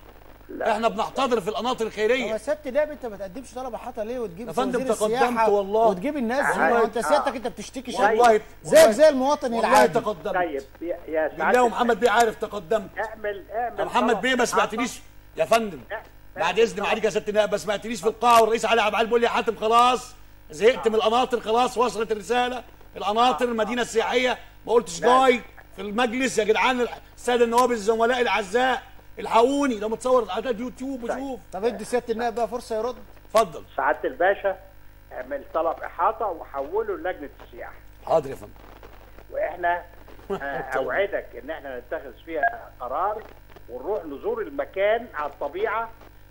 لا. احنا بنحتضر في القناطر هو الخيريه سياده النائب انت ما تقدمش طلب حتى ليه وتجيب يا فندم وزير تقدمت السياحة والله. وتجيب الناس دي والله. ما انت سيادتك آه. انت بتشتكي والله شكوى زيك زي المواطن والله العادي تقدمت طيب يا يا بالله سعاده ومحمد بيه عارف تقدمت اعمل اعمل يا محمد طلب بيه ما إحاطة. سمعتنيش يا فندم لا. بعد اذن معاليك يا سياده النائب ما سمعتنيش في القاعه والرئيس علي عبد العال بيقول لي يا حاتم خلاص زهقت من القناطر خلاص وصلت الرساله القناطر المدينه السياحيه ما قلتش جاي في المجلس يا جدعان الساده النواب الزملاء الاعزاء الحقوني ده متصور على اليوتيوب وشوف طب ادي سياده النائب بقى فرصه يرد اتفضل سعاده الباشا اعمل طلب احاطه وحوله لجنه السياحه حاضر يا فندم واحنا آه، اوعدك ان احنا نتخذ فيها قرار ونروح نزور المكان على الطبيعه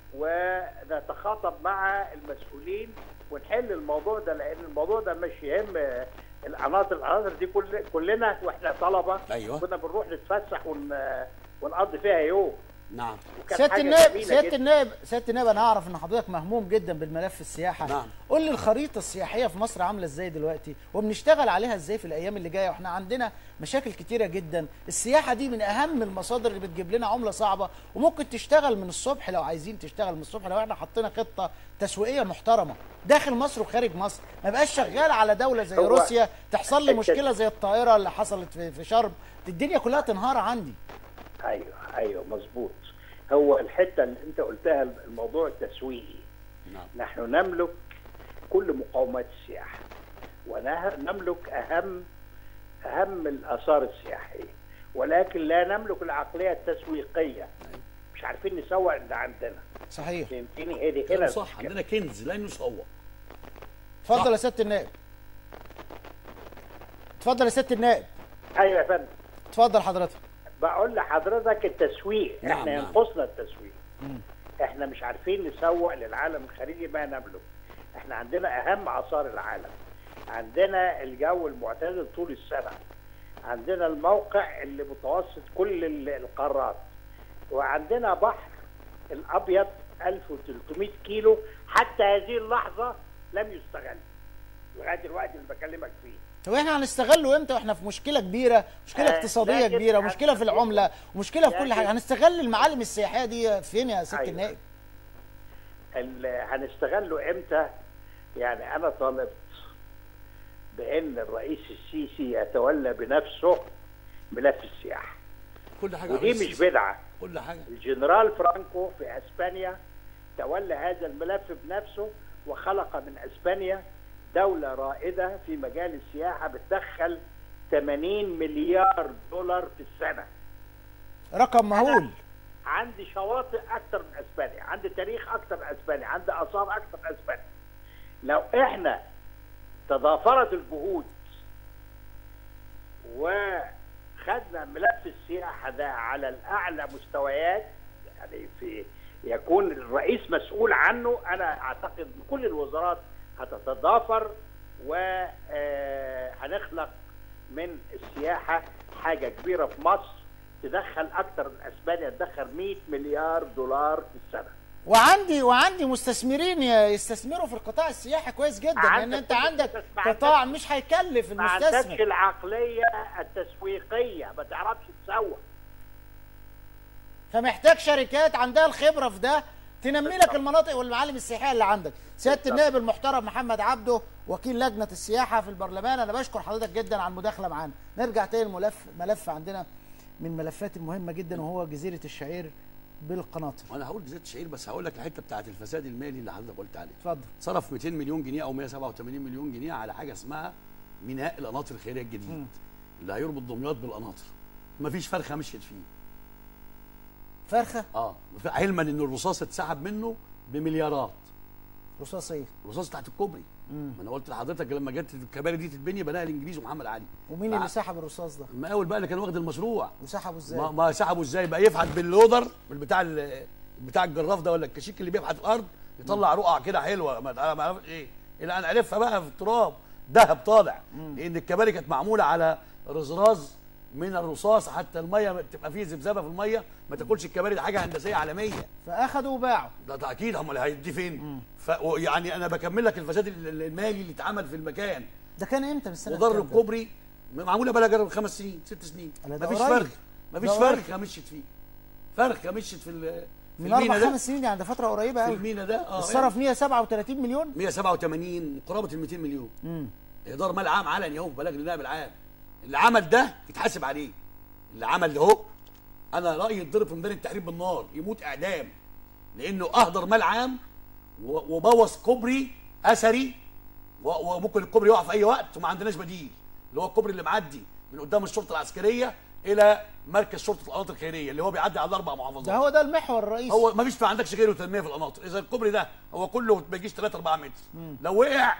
ونتخاطب مع المسؤولين ونحل الموضوع ده لان الموضوع ده مش يهم آه، القناطر القناطر دي كل كلنا واحنا طلبه أيوة. كنا بنروح نتفسح ون ونقضي فيها يوم نعم وكانت سياده حاجة النائب جميلة سياده جداً. النائب سياده النائب انا اعرف ان حضرتك مهموم جدا بالملف السياحه نعم. قول لي الخريطه السياحيه في مصر عامله ازاي دلوقتي وبنشتغل عليها ازاي في الايام اللي جايه واحنا عندنا مشاكل كتيره جدا السياحه دي من اهم المصادر اللي بتجيب لنا عمله صعبه وممكن تشتغل من الصبح لو عايزين تشتغل من الصبح لو احنا حطينا خطه تسويقيه محترمه داخل مصر وخارج مصر ما بقاش شغال على دوله زي هو روسيا تحصل لي التس- مشكله زي الطائره اللي حصلت في في شرم الدنيا كلها تنهار عندي ايوه ايوه مظبوط هو الحته اللي انت قلتها الموضوع التسويقي نعم. نحن نملك كل مقومات السياحه ونملك اهم اهم الاثار السياحيه ولكن لا نملك العقليه التسويقيه مش عارفين نسوق اللي عندنا صحيح فهمتني هي دي هنا كلام صح المشكلة. عندنا كنز لا نسوق اتفضل يا سياده النائب اتفضل يا سياده النائب ايوه يا فندم اتفضل حضرتك بقول لحضرتك التسويق نعم، احنا نعم. ينقصنا التسويق احنا مش عارفين نسوق للعالم الخارجي ما نملك احنا عندنا اهم اثار العالم عندنا الجو المعتدل طول السنه عندنا الموقع اللي متوسط كل ال- القارات وعندنا بحر الابيض 1300 كيلو حتى هذه اللحظه لم يستغل لغايه الوقت اللي بكلمك فيه طب احنا هنستغله امتى واحنا في مشكله كبيره مشكله آه، اقتصاديه لكن كبيره مشكله في العمله ومشكله في كل لكن- حاجه هنستغل المعالم السياحيه دي فين يا سياده أيوة. النائب ال- هنستغله امتى؟ يعني انا طالبت بان الرئيس السيسي يتولى بنفسه ملف السياحه كل حاجه ودي عايز- مش بدعه كل حاجه الجنرال فرانكو في اسبانيا تولى هذا الملف بنفسه وخلق من اسبانيا دوله رائده في مجال السياحه بتدخل 80 مليار دولار في السنه رقم مهول عندي شواطئ اكتر من اسبانيا عندي تاريخ اكتر من اسبانيا عندي اثار اكتر من اسبانيا لو احنا تضافرت الجهود وخدنا ملف السياحه ده على الاعلى مستويات يعني في يكون الرئيس مسؤول عنه انا اعتقد كل الوزارات هتتضافر وهنخلق من السياحه حاجه كبيره في مصر تدخل اكتر من اسبانيا تدخل 100 مليار دولار في السنه وعندي وعندي مستثمرين ي- يستثمروا في القطاع السياحي كويس جدا لان عندك انت عندك ما قطاع عندكش- مش هيكلف ما عندكش المستثمر العقليه التسويقيه ما تعرفش تسوق فمحتاج شركات عندها الخبره في ده تنمي لك المناطق والمعالم السياحيه اللي عندك سياده بالظبط. النائب المحترم محمد عبده وكيل لجنه السياحه في البرلمان انا بشكر حضرتك جدا على المداخله معانا نرجع تاني الملف ملف عندنا من الملفات المهمه جدا وهو جزيره الشعير بالقناطر وانا هقول جزيره الشعير بس هقول لك الحته بتاعت الفساد المالي اللي حضرتك قلت عليه اتفضل صرف 200 مليون جنيه او 187 مليون جنيه على حاجه اسمها ميناء القناطر الخيريه الجديد اللي هيربط دمياط بالقناطر مفيش فرخه مشيت فيه فرخه اه علما ان الرصاص اتسحب منه بمليارات رصاصيه الرصاص تحت الكوبري ما انا قلت لحضرتك لما جت الكباري دي تتبني بناها الانجليزي ومحمد علي ومين فع- اللي سحب الرصاص ده المقاول بقى اللي كان واخد المشروع وسحبه ازاي ما, ما سحبه ازاي بقى يفحت باللودر بتاع بتاع الجراف ده ولا الكشيك اللي بيفحت الارض يطلع رقع كده حلوه ما ما- ما اعرفش ايه الى ان عرفها بقى في التراب ذهب طالع لان الكباري كانت معموله على رزراز من الرصاص حتى الميه تبقى فيه ذبذبه في الميه ما تاكلش الكباري دي حاجه هندسيه عالميه فاخدوا وباعوا ده, ده اكيد هم اللي هيدي فين ف... يعني انا بكمل لك الفساد ال- المالي اللي اتعمل في المكان ده كان امتى من السنه وضر كام ده؟ الكوبري معموله بقى لها خمس سنين ست سنين لا ده مفيش قريب. فرخ مفيش ده قريب. فرخه مشيت فيه فرخه مشيت في ال- من المينا اربع ده- خمس سنين يعني ده فتره قريبه في قوي المينا ده اه اتصرف 137 مليون 187 قرابه ال 200 مليون امم اداره مال عام علني اهو بلغ للنائب العام اللي عمل ده يتحاسب عليه اللي عمل ده اهو انا رايي يتضرب في ميدان التحرير بالنار يموت اعدام لانه اهدر مال عام و- وبوظ كوبري اثري و- وممكن الكوبري يقع في اي وقت وما عندناش بديل اللي هو الكوبري اللي معدي من قدام الشرطه العسكريه الى مركز شرطه القناطر الخيريه اللي هو بيعدي على اربع محافظات ده هو ده المحور الرئيسي هو ما فيش ما عندكش غيره تنميه في القناطر اذا الكوبري ده هو كله ما بيجيش 3 4 متر لو وقع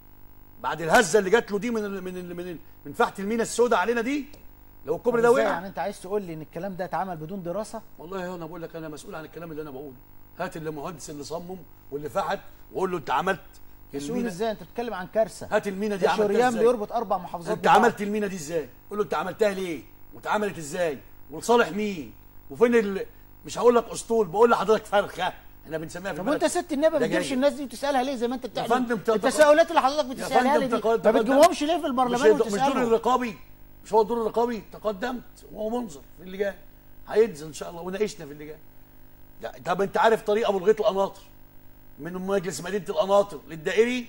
بعد الهزه اللي جات له دي من ال من ال من ال من فحت المينا السوداء علينا دي لو الكوبري ده طب إزاي وقع يعني انت عايز تقول لي ان الكلام ده اتعمل بدون دراسه والله انا بقول لك انا مسؤول عن الكلام اللي انا بقوله هات اللي المهندس اللي صمم واللي فحت وقول له انت عملت مسؤول المينا ازاي انت بتتكلم عن كارثه هات المينا دي ده عملتها شريان ازاي بيربط اربع محافظات انت ببعض. عملت المينا دي ازاي قول له انت عملتها ليه واتعملت ازاي ولصالح مين وفين ال... مش هقول لك اسطول بقول لحضرتك فرخه احنا بنسميها في طب البلد وانت ست النبي ما ده بتجيبش جاي. الناس دي وتسالها ليه زي ما انت بتعمل فندم تق- التساؤلات اللي حضرتك يا بتسالها لي فندم دي تق- ما تقدمت. بتجيبهمش ليه في مش البرلمان الد- مش دور وتسالهم الرقابي مش هو الدور الرقابي تقدمت وهو منظر في اللي جاي هينزل ان شاء الله وناقشنا في اللي جاي لا، طب انت عارف طريق ابو الغيط القناطر من مجلس مدينه القناطر للدائري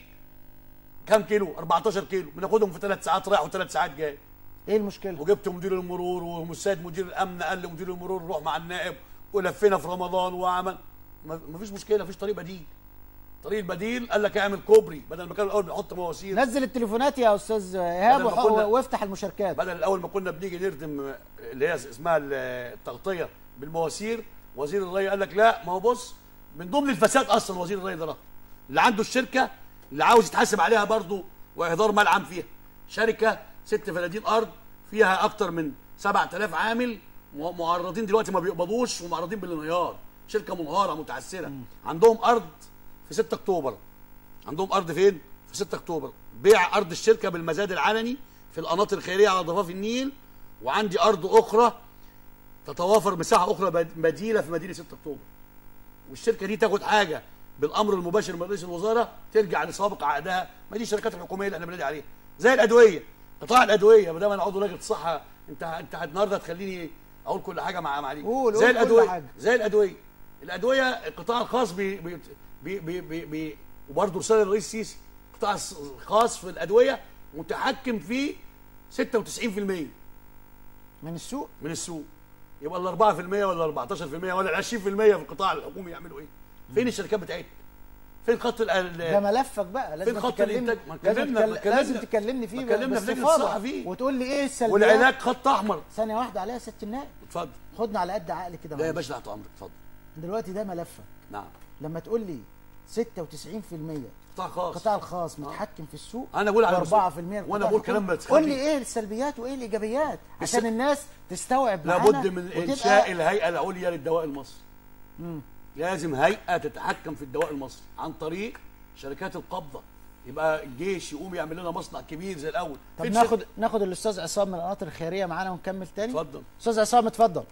كام كيلو 14 كيلو بناخدهم في ثلاث ساعات رايح وثلاث ساعات جاي ايه المشكله وجبت مدير المرور والسيد مدير الامن قال لمدير المرور روح مع النائب ولفينا في رمضان وعمل ما ما فيش مشكله مفيش طريق بديل الطريق البديل قال لك اعمل كوبري بدل ما كان الاول بنحط مواسير نزل التليفونات يا استاذ ايهاب بدل ما وح- كنا- وافتح المشاركات بدل الاول ما كنا بنيجي نردم اللي هي اسمها التغطيه بالمواسير وزير الري قال لك لا ما هو بص من ضمن الفساد اصلا وزير الري ده اللي عنده الشركه اللي عاوز يتحاسب عليها برضه واهدار مال عام فيها شركه ست فدادين ارض فيها اكتر من 7000 عامل م- معرضين دلوقتي ما بيقبضوش ومعرضين بالانهيار شركه منهاره متعثره عندهم ارض في 6 اكتوبر عندهم ارض فين؟ في 6 اكتوبر بيع ارض الشركه بالمزاد العلني في القناطر الخيريه على ضفاف النيل وعندي ارض اخرى تتوافر مساحه اخرى بد- بديله في مدينه 6 اكتوبر والشركه دي تاخد حاجه بالامر المباشر من رئيس الوزراء ترجع لسابق عقدها ما دي الشركات الحكوميه اللي احنا بنادي عليها زي الادويه قطاع الادويه ما دام انا عضو لجنه الصحه انت انت النهارده هتخليني اقول كل حاجه مع معاليك قول- زي قول كل الادويه حاجة. زي الادويه الادويه القطاع الخاص بي بي بي بي, بي, بي وبرضه رساله الرئيس السيسي القطاع الص- الخاص في الادويه متحكم في 96% من السوق من السوق يبقى ال 4% ولا 14% ولا ال 20% في القطاع الحكومي يعملوا ايه؟ فين الشركات بتاعتنا؟ فين خط ال- ده ال ملفك بقى لازم فين خط تكلمني الإنتاج؟ ما لازم, اتكلمنا- تكل... ما اتكلمنا- لازم تكلمني فيه ما اتكلمنا في لجنة باستفاضة الصحة فيه. وتقول لي ايه السلبيات والعلاج خط احمر ثانيه واحده عليها ست النائب اتفضل خدنا على قد عقلي كده لا يا معلش. باشا تحت امرك اتفضل دلوقتي ده ملفك نعم لما تقول لي 96% قطاع خاص القطاع الخاص متحكم في السوق انا بقول على و4% المسؤول. القطاع وانا بقول كلام الحكومي. بتخلي- قول لي ايه السلبيات وايه الايجابيات بس- عشان الناس تستوعب معانا لابد من وتبقى- انشاء الهيئه العليا للدواء المصري لازم هيئه تتحكم في الدواء المصري عن طريق شركات القبضه يبقى الجيش يقوم يعمل لنا مصنع كبير زي الاول طب فين ناخد ناخد الاستاذ عصام من القناطر الخيريه معانا ونكمل تاني اتفضل استاذ عصام اتفضل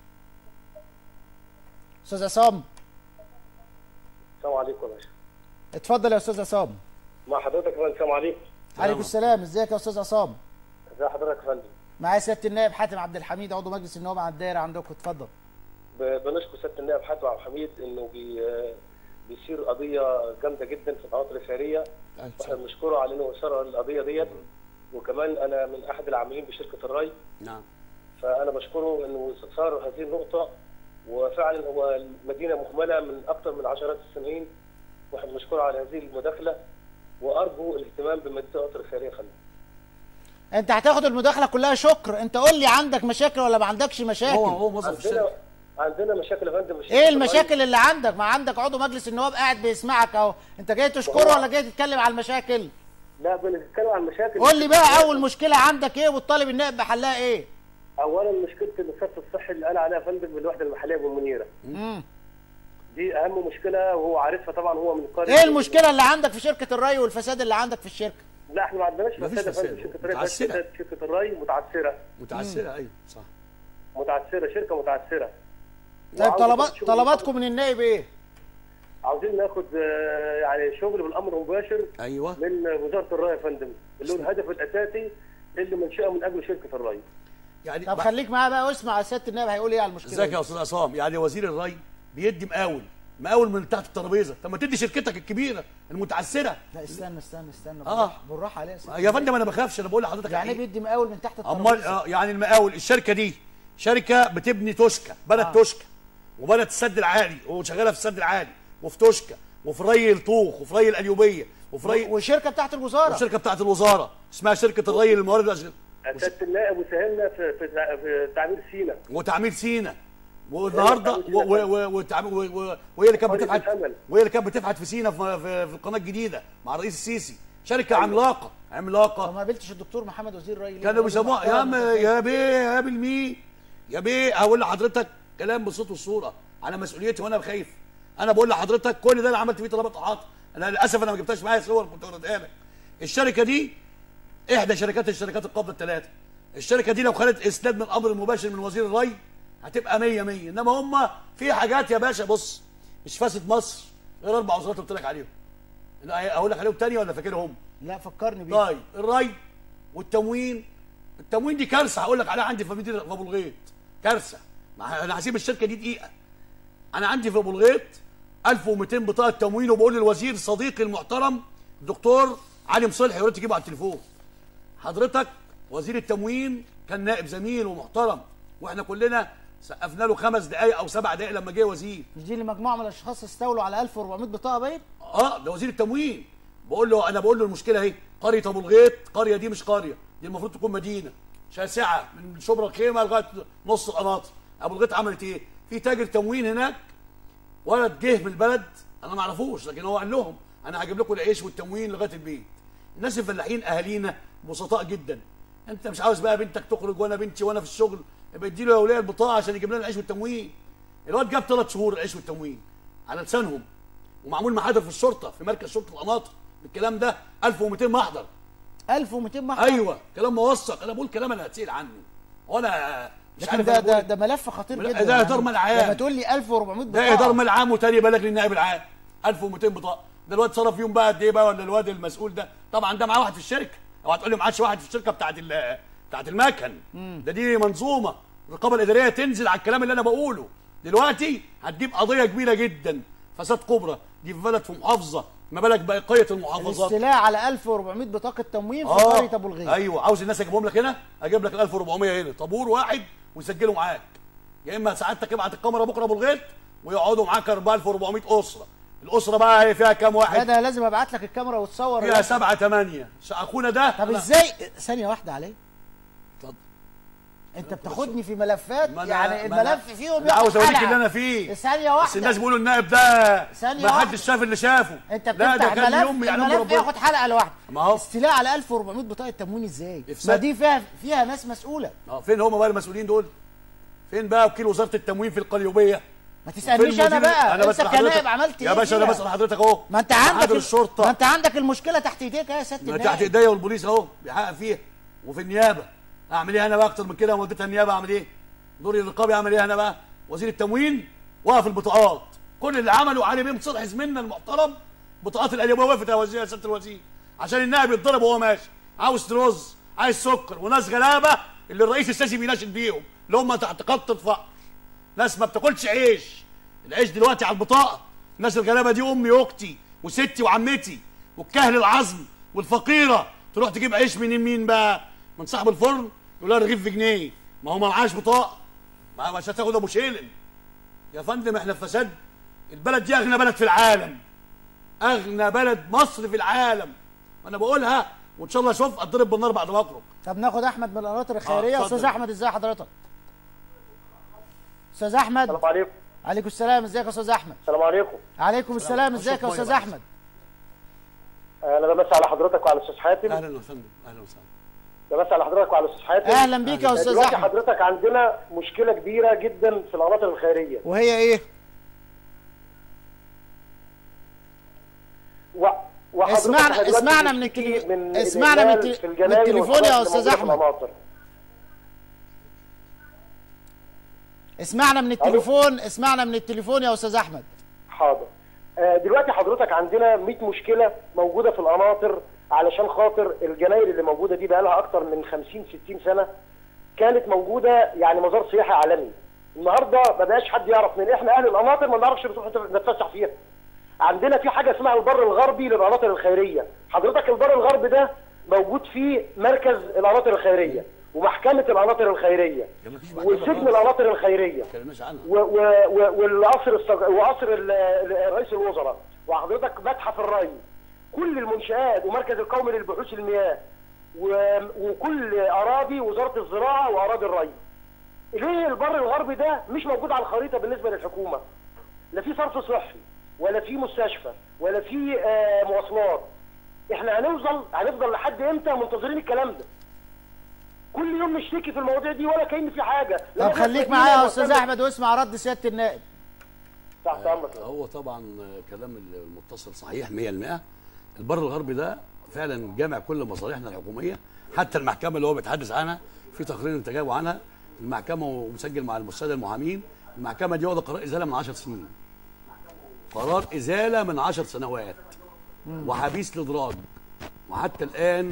استاذ عصام السلام عليكم يا باشا اتفضل يا استاذ عصام مع حضرتك يا فندم السلام عليكم عليكم السلام ازيك يا استاذ عصام ازي حضرتك يا فندم معايا سياده النائب حاتم عبد الحميد عضو مجلس النواب عن الدائره عندكم اتفضل ب- بنشكر سياده النائب حاتم عبد الحميد انه بي بيصير قضيه جامده جدا في القناطر الخيريه واحنا بنشكره على انه اثار القضيه ديت وكمان انا من احد العاملين بشركه الري نعم فانا بشكره انه صار هذه النقطه وفعلا هو المدينه مهمله من اكثر من عشرات السنين واحنا بنشكره على هذه المداخله وارجو الاهتمام بمدينه القناطر الخيريه يا فندم انت هتاخد المداخله كلها شكر انت قول لي عندك مشاكل ولا ما عندكش مشاكل هو هو موظف عندنا الشركه عندنا مشاكل يا فندم في شركة ايه الري. المشاكل اللي عندك ما عندك عضو مجلس النواب قاعد بيسمعك اهو انت جاي تشكره ولا جاي تتكلم على المشاكل لا بنتكلم عن مشاكل قول لي بقى اول مشكله عندك ايه والطالب النائب بحلها ايه اولا مشكله الصرف الصحي اللي قال عليها يا فندم بالوحده المحليه بالمنيره مم. دي اهم مشكله وهو عارفها طبعا هو من قريه ايه المشكله اللي عندك في شركه الري والفساد اللي عندك في الشركه لا احنا ما عندناش مفيش فساد يا فندم فساد. شركه الري بس متعثرة. فساد. شركه الري متعثره متعثره ايوه صح متعثره شركه متعثره طيب وعاوزة طلبات شغل- طلباتكم من النائب ايه عاوزين ناخد آه، يعني شغل بالامر المباشر ايوه من وزاره الري يا فندم اللي هو الهدف الاساسي اللي منشاه من اجل شركه الري يعني طب بقى- خليك معايا بقى واسمع سياده النائب هيقول ايه على ازيك المشكله يا استاذ عصام يعني وزير الري بيدي مقاول مقاول من تحت الترابيزه طب ما تدي شركتك الكبيره المتعثره لا استنى استنى استنى آه. بالراحه بالراحه عليها ست يا فندم انا ما بخافش انا بقول لحضرتك يعني ايه إيه؟ بيدي مقاول من تحت امال الترابيزه آه يعني المقاول الشركه دي شركه بتبني توشكا بنت آه. آه. توشكا وبنت السد العالي وشغاله في السد العالي وفي توشكا وفي ري الطوخ وفي ري القليوبيه وفي ري وشركه تحت الوزاره والشركه بتاعت الوزاره اسمها شركه الري للموارد الأشغال سياده النائب وساهمنا في في تع- في تعمير سينا وتعمير سينا والنهارده تعمير و- سينا. و- و- وتعم- و- و- وهي اللي كانت قرية بتبحث الأمل. وهي اللي كانت بتبحث في سينا في, في, في القناه الجديده مع الرئيس السيسي شركه عملاقه عملاقه طب ما قابلتش الدكتور محمد وزير الري ليه؟ كانوا راجل بيسموها يا عم محترم. يا بيه يا بالمي يا بيه هقول لحضرتك كلام بصوت والصوره على مسؤوليتي وانا خايف انا بقول لحضرتك كل ده انا عملت فيه طلبات احاطه انا للاسف انا ما جبتهاش معايا صور كنت وريتها لك الشركه دي احدى شركات الشركات القابضه الثلاثه الشركه دي لو خدت اسناد من امر مباشر من وزير الري هتبقى 100 100 انما هم في حاجات يا باشا بص مش فاسد مصر غير اربع وزارات قلت لك عليهم لا، اقول لك عليهم تاني ولا فاكرهم لا فكرني بيه طيب الري والتموين التموين دي كارثه هقول لك عليها عندي في مدينه في ابو الغيط كارثه ما انا هسيب الشركه دي دقيقه انا عندي في ابو الغيط 1200 بطاقه تموين وبقول للوزير صديقي المحترم الدكتور علي مصلحي يا ريت تجيبه على التليفون حضرتك وزير التموين كان نائب زميل ومحترم واحنا كلنا سقفنا له خمس دقائق او سبع دقائق لما جه وزير مش دي اللي مجموعه من الاشخاص استولوا على 1400 بطاقه باين اه ده وزير التموين بقول له انا بقول له المشكله اهي قريه ابو الغيط قريه دي مش قريه دي المفروض تكون مدينه شاسعه من شبرا الخيمه لغايه نص القناطر ابو الغيط عملت ايه في تاجر تموين هناك ولد جه من البلد انا ما اعرفوش لكن هو قال لهم انا هجيب لكم العيش والتموين لغايه البيت الناس الفلاحين اهالينا بسطاء جدا انت مش عاوز بقى بنتك تخرج وانا بنتي وانا في الشغل يبقى ادي له يا وليه البطاقه عشان يجيب لنا العيش والتموين الواد جاب ثلاث شهور العيش والتموين على لسانهم ومعمول محاضر في الشرطه في مركز شرطه القناطر الكلام ده 1200 محضر 1200 محضر ايوه كلام موثق انا بقول كلام انا هتسال عنه وانا مش لكن عارف ده أنا ده بقول ده ملف خطير لا، جدا ده يعني. إدارة ملعام. لما تقول لي 1400 بطاقه ده اداره مال عام وتاني بالك للنائب العام 1200 بطاقه ده الواد صرف فيهم بقى قد ايه بقى ولا الواد المسؤول ده طبعا ده معاه واحد في الشركه او هتقول لي معادش واحد في الشركه بتاعت ال- بتاعت المكن ده دي منظومه الرقابه الاداريه تنزل على الكلام اللي انا بقوله دلوقتي هتجيب قضيه كبيره جدا فساد كبرى دي في بلد في محافظه ما بالك بقيه المحافظات الاستيلاء على 1400 بطاقه تموين في قريه ابو الغيط ايوه عاوز الناس اجيبهم لك هنا اجيب لك ال 1400 هنا طابور واحد ويسجلوا معاك يا اما سعادتك ابعت الكاميرا بكره ابو الغيط ويقعدوا معاك 4400 اسره الاسره بقى هي فيها كام لا واحد ده لازم ابعت لك الكاميرا وتصور فيها سبعة ثمانية اخونا ده طب أنا- ازاي ثانيه واحده عليه اتفضل. انت بتاخدني في ملفات ما أنا- يعني ما أنا- الملف فيهم أنا عاوز ياخد اوريك حلقة. اللي انا فيه ثانيه بس واحده الناس بيقولوا النائب ده ثانية ما واحدة. حدش شاف اللي شافه انت لا ده بتفتح كان ملف يوم يعلم الملف ربنا ياخد حلقه لوحده ما هو استيلاء على 1400 بطاقه تموين ازاي إفساد. ما دي فيها فيها ناس مسؤوله اه فين هم بقى المسؤولين دول فين بقى وكيل وزاره التموين في القليوبيه ما تسالنيش فين انا مدير- بقى انت بسأل كنائب حضرتك. عملت يا ايه باشا انا فيها؟ بسال حضرتك اهو ما انت عندك محاضر ال- الشرطه ما انت عندك المشكله تحت ايديك يا سياده ما النائب تحت ايديا والبوليس اهو بيحقق فيها وفي النيابه اعمل ايه انا بقى اكتر من كده ما وديتها النيابه اعمل ايه دوري الرقابي اعمل ايه انا بقى وزير التموين وقف البطاقات كل اللي عمله علي بيه صلحي زميلنا المحترم بطاقات القليوبيه وقفت يا وزير يا سياده الوزير عشان النائب يتضرب وهو ماشي عاوز رز عايز سكر وناس غلابه اللي الرئيس السيسي بيناشد بيهم اللي هم تحت خط الفقر ناس ما بتاكلش عيش العيش دلوقتي على البطاقه الناس الغلابه دي امي واختي وستي وعمتي والكهل العظم والفقيره تروح تجيب عيش من مين بقى من صاحب الفرن يقول لها رغيف بجنيه ما هو ما معاش بطاقه ما مش هتاخد ابو شيلن يا فندم احنا في فساد البلد دي اغنى بلد في العالم اغنى بلد مصر في العالم وانا بقولها وان شاء الله اشوف اتضرب بالنار بعد ما اخرج طب ناخد احمد من القناطر الخيريه اتفضل. استاذ احمد ازاي حضرتك استاذ احمد السلام عليكم عليكم السلام ازيك يا استاذ احمد السلام عليكم عليكم السلام ازيك يا أشرب استاذ مية احمد انا بمسي على حضرتك وعلى الاستاذ حاتم اهلا وسهلا اهلا وسهلا بمسي على حضرتك وعلى الاستاذ حاتم اهلا بيك يا استاذ دلوقتي احمد حضرتك عندنا مشكله كبيره جدا في القناطر الخيريه وهي ايه و... وحضرتك اسمعنا- إحنا دلوقتي اسمعنا من بنشتكي التلي- من اسمعنا من الإهمال التل- في من الجناين التليفون والحاجات يا اللي أستاذ موجودة في أحمد. القناطر. اسمعنا من التليفون اسمعنا من التليفون يا استاذ احمد حاضر آه، دلوقتي حضرتك عندنا 100 مشكله موجوده في القناطر علشان خاطر الجناين اللي موجوده دي بقى لها اكتر من 50 60 سنه كانت موجوده يعني مزار سياحي عالمي النهارده ما بقاش حد يعرف من احنا اهل القناطر ما نعرفش نروح نتفسح فيها عندنا في حاجه اسمها البر الغربي للقناطر الخيريه حضرتك البر الغربي ده موجود فيه مركز القناطر الخيريه ومحكمه القناطر الخيريه يعني مفيش محكمة وسجن خالص. القناطر الخيريه ما اتكلمناش عنها و- و- و- والقصر الصج... وقصر ال- ال- رئيس الوزراء وحضرتك متحف الري كل المنشآت ومركز القومي للبحوث المياه و... وكل اراضي وزاره الزراعه واراضي الري ليه البر الغربي ده مش موجود على الخريطه بالنسبه للحكومه لا في صرف صحي ولا في مستشفى ولا في آه مواصلات احنا هنوصل هنفضل لحد امتى منتظرين الكلام ده كل يوم نشتكي في المواضيع دي ولا كأن في حاجه طب خليك معايا يا استاذ احمد واسمع رد سياده النائب تحت امرك هو طبعا كلام المتصل صحيح 100% البر الغربي ده فعلا جامع كل مصالحنا الحكوميه حتى المحكمه اللي هو بيتحدث عنها في تقرير انت جايبه عنها المحكمه ومسجل مع المستشار المحامين المحكمه دي واخده قرار ازاله من 10 سنين قرار ازاله من 10 سنوات وحبيس الادراج وحتى الان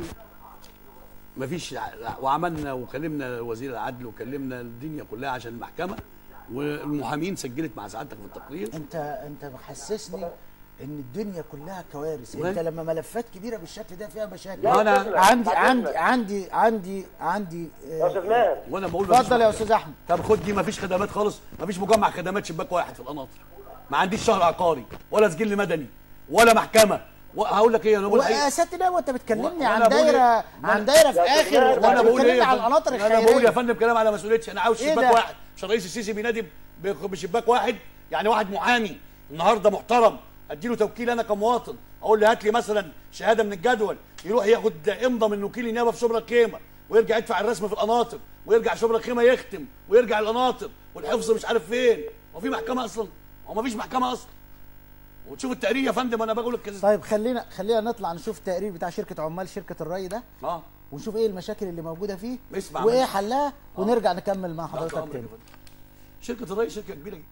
مفيش وعملنا وكلمنا وزير العدل وكلمنا الدنيا كلها عشان المحكمه والمحامين سجلت مع سعادتك في التقرير انت انت محسسني ان الدنيا كلها كوارث وين؟ انت لما ملفات كبيره بالشكل ده فيها مشاكل لا، وأنا- أستاذ عندي بعد عندي إذنك. عندي عندي عندي يا استاذ آه، ماهر وانا بقول مفيش اتفضل يا مشكلة. استاذ احمد طب خد دي مفيش خدمات خالص مفيش مجمع خدمات شباك واحد في القناطر ما عنديش شهر عقاري ولا سجل مدني ولا محكمه هقول لك ايه انا بقول يا ايه سيادة النائب وانت بتكلمني وأنا عن بقول إيه؟ دايره عن دايره في يا أستاذ اخر ماهر، وانا بقول ايه بتكلمني يا عن فندم؟ القناطر انا بقول يا الخيريه فندم كلام على مسؤوليتي انا عاوز إيه شباك ده؟ واحد عشان رئيس السيسي بينادي ب- بشباك واحد يعني واحد محامي النهارده محترم اديله توكيل انا كمواطن اقول له هات لي مثلا شهاده من الجدول يروح ياخد امضى من وكيل النيابه في شبرا الخيمه ويرجع يدفع الرسم في القناطر ويرجع شبرا الخيمه يختم ويرجع القناطر والحفظ مش عارف فين هو في محكمه اصلا هو ما فيش محكمه اصلا وتشوف التقرير يا فندم انا بقول لك كده طيب خلينا خلينا نطلع نشوف التقرير بتاع شركه عمال شركه الري ده اه ونشوف ايه المشاكل اللي موجوده فيه اسمع وايه مني. حلها ونرجع نكمل مع تحت حضرتك أمرك يا تاني فندم. شركه الري شركه كبيره جدا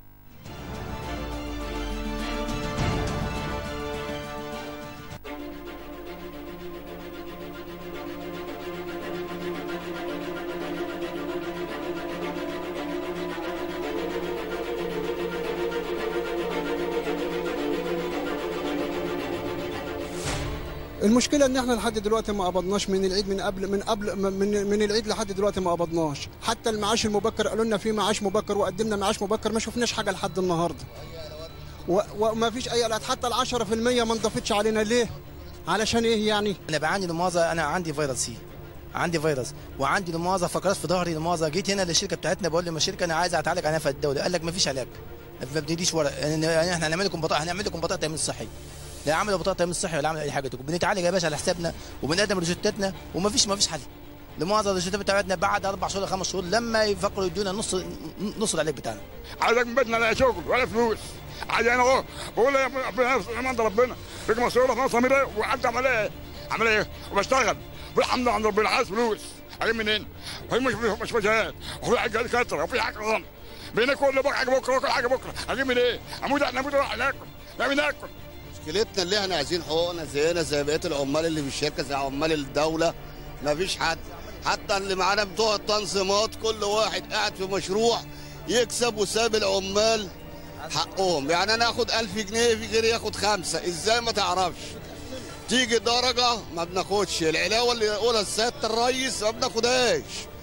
المشكله ان احنا لحد دلوقتي ما قبضناش من العيد من قبل من قبل من من العيد لحد دلوقتي ما قبضناش حتى المعاش المبكر قالوا لنا في معاش مبكر وقدمنا معاش مبكر ما شفناش حاجه لحد النهارده و- وما فيش اي اعلانات حتى ال 10% ما انضفتش علينا ليه علشان ايه يعني انا بعاني لمؤاخذه انا عندي فيروس سي عندي فيروس وعندي لمؤاخذه فقرات في ظهري لمؤاخذه جيت هنا للشركه بتاعتنا بقول لهم الشركه انا عايز اتعالج عنها في الدوله قال لك ما فيش علاج ما بتديش ورق يعني احنا هنعمل لكم بطاقه هنعمل لكم بطاقه تامين صحي لا عملوا بطاقه تامين صحي ولا عملوا اي حاجه بنتعالج يا باشا على حسابنا وبنقدم روشتتنا وما فيش ما فيش حل لمؤاخذه الروشتات بتاعتنا بعد اربع شهور خمس شهور لما يفكروا يدونا نص نص العلاج بتاعنا عايزك من بيتنا لا شغل ولا فلوس عايز انا اهو بقول يا ربنا من عند ربنا بيجي مسؤول في مصر ايه وقعدت اعمل ايه؟ اعمل ايه؟ وبشتغل والحمد لله عند ربنا عايز فلوس اجيب منين؟ وهي مش مش مشاهد وفي حاجه كتره وفي حاجه غلط بين كل بكره حاجه بكره وكل حاجه بكره اجيب من ايه؟ اموت احنا نموت نروح ناكل نعمل ناكل مشكلتنا اللي احنا عايزين حقوقنا زينا زي بقيه العمال اللي في الشركه زي عمال الدوله مفيش حد حتى اللي معانا بتوع التنظيمات كل واحد قاعد في مشروع يكسب وساب العمال حقهم يعني انا اخد ألف جنيه في غيري ياخد خمسة ازاي ما تعرفش تيجي درجة ما بناخدش العلاوة اللي يقولها سيادة الرئيس ما بناخدهاش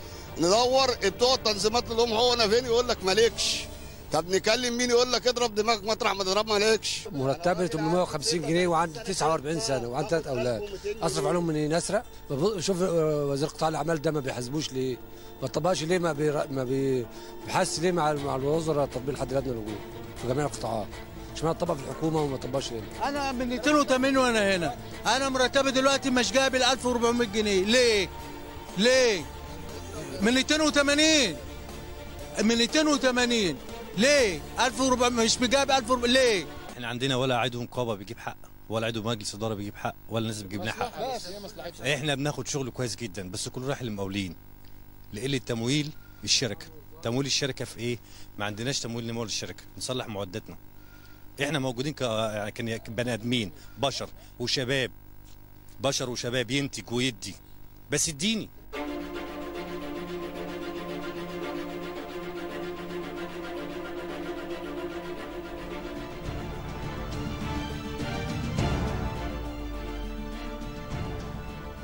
ندور بتوع التنظيمات اللي هم حقوقنا فين يقول لك مالكش طب نكلم مين يقول لك اضرب دماغك مطرح ما تضرب مالكش مرتبي 850 جنيه وعندي 49 سنه وعندي ثلاث اولاد اصرف عليهم منين اسرق ببص- شوف آه، وزير قطاع الاعمال ده ما بيحاسبوش ليه ما طبقش ليه ما بير... ما بي- بيحس ليه مع مع الوزراء تطبيق حد الادنى للوجوه في جميع القطاعات اشمعنى طبق في الحكومه وما طبقش ليه انا من 82 وانا هنا انا مرتبي دلوقتي مش جايب ال 1400 جنيه ليه ليه من 82 من 82 ليه 1400 مش مجاب 1400 ليه احنا عندنا ولا عضو نقابه بيجيب حق ولا عضو مجلس اداره بيجيب حق ولا ناس بتجيب لنا حق احنا بناخد شغل كويس جدا بس كله رايح للمقاولين لقله تمويل الشركه تمويل الشركه في ايه ما عندناش تمويل لمول الشركه نصلح معداتنا احنا موجودين ك يعني كن- كبني ادمين بشر وشباب بشر وشباب ينتج ويدي بس اديني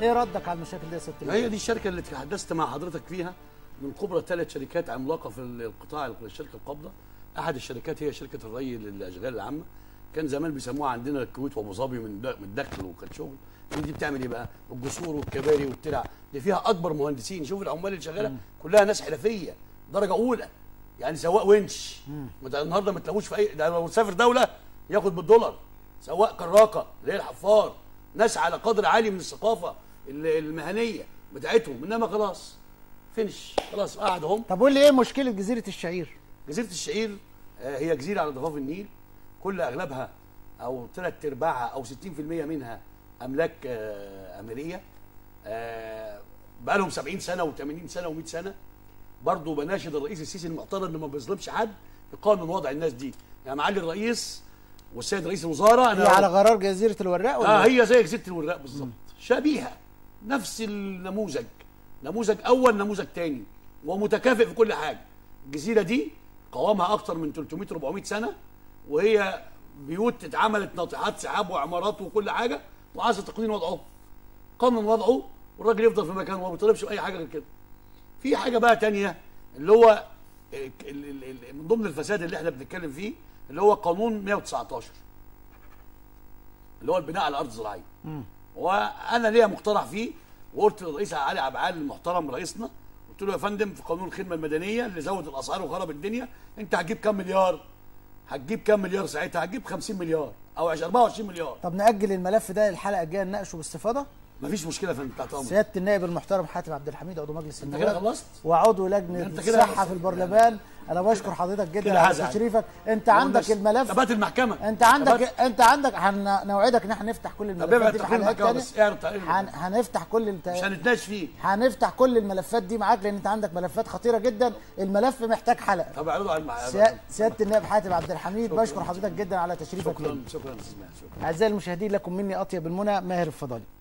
ايه ردك على المشاكل دي يا ست هي دي الشركه اللي تحدثت مع حضرتك فيها من كبرى ثلاث شركات عملاقه في القطاع الشركه القابضه احد الشركات هي شركه الري للاشغال العامه كان زمان بيسموها عندنا الكويت وابو ظبي من د- من الدخل وكان شغل دي بتعمل ايه بقى؟ الجسور والكباري والترع دي فيها اكبر مهندسين شوف العمال اللي شغاله كلها ناس حرفيه درجه اولى يعني سواق ونش ما ده النهارده ما تلاقوش في اي ده لو سافر دوله ياخد بالدولار سواق كراكه اللي هي الحفار ناس على قدر عالي من الثقافه ال- المهنيه بتاعتهم انما خلاص فينش خلاص قعد اهم طب قول لي ايه مشكله جزيره الشعير جزيره الشعير آه، هي جزيره على ضفاف النيل كل اغلبها او ثلاث ارباعها او 60% منها املاك آه، اميريه آه، بقى لهم 70 سنه و80 سنه و100 سنه برضه بناشد الرئيس السيسي المحترم انه ما بيظلمش حد يقانن وضع الناس دي يعني معالي الرئيس والسيد رئيس الوزراء هي على غرار جزيره الوراق ولا اه إيه؟ هي زي جزيره الوراق بالظبط شبيهه نفس النموذج نموذج اول نموذج تاني ومتكافئ في كل حاجه الجزيره دي قوامها اكتر من 300 400 سنه وهي بيوت اتعملت ناطحات سحاب وعمارات وكل حاجه وعايزه تقنين وضعه قانون وضعه والراجل يفضل في مكانه وما بيطالبش باي حاجه غير كده في حاجه بقى تانية اللي هو ال- ال- ال- من ضمن الفساد اللي احنا بنتكلم فيه اللي هو قانون 119 اللي هو البناء على الارض الزراعيه وانا ليا مقترح فيه وقلت للرئيس علي عبعال المحترم رئيسنا قلت له يا فندم في قانون الخدمه المدنيه اللي زود الاسعار وخرب الدنيا انت هتجيب كام مليار؟ هتجيب كام مليار ساعتها؟ هتجيب 50 مليار او 24 مليار طب ناجل الملف ده الحلقه الجايه نناقشه باستفاضه مفيش مشكله يا فندم تحت امرك سياده النائب المحترم حاتم عبد الحميد عضو مجلس انت النواب كده خلصت؟ وعضو لجنه انت كده الصحه في البرلمان انا بشكر حضرتك جدا كده على هزعل. تشريفك انت ما عندك قلناش. الملف ثبات المحكمه انت عندك ثبات- انت عندك هنوعدك ان احنا نفتح كل طب ابعد الملفات دي في تقرير حلقات المحكمه تانية بس اعرض تقرير هن... هنفتح كل الت... مش هنتناقش فيه هنفتح كل الملفات دي معاك لان انت عندك ملفات خطيره جدا الملف محتاج حلقه طب اعرضه على المع- سيا- سياده النائب حاتم عبد الحميد بشكر حضرتك جدا على تشريفك شكرا لنا شكرا يا استاذ ماهر، شكرا اعزائي المشاهدين لكم مني اطيب المنى ماهر الفضالي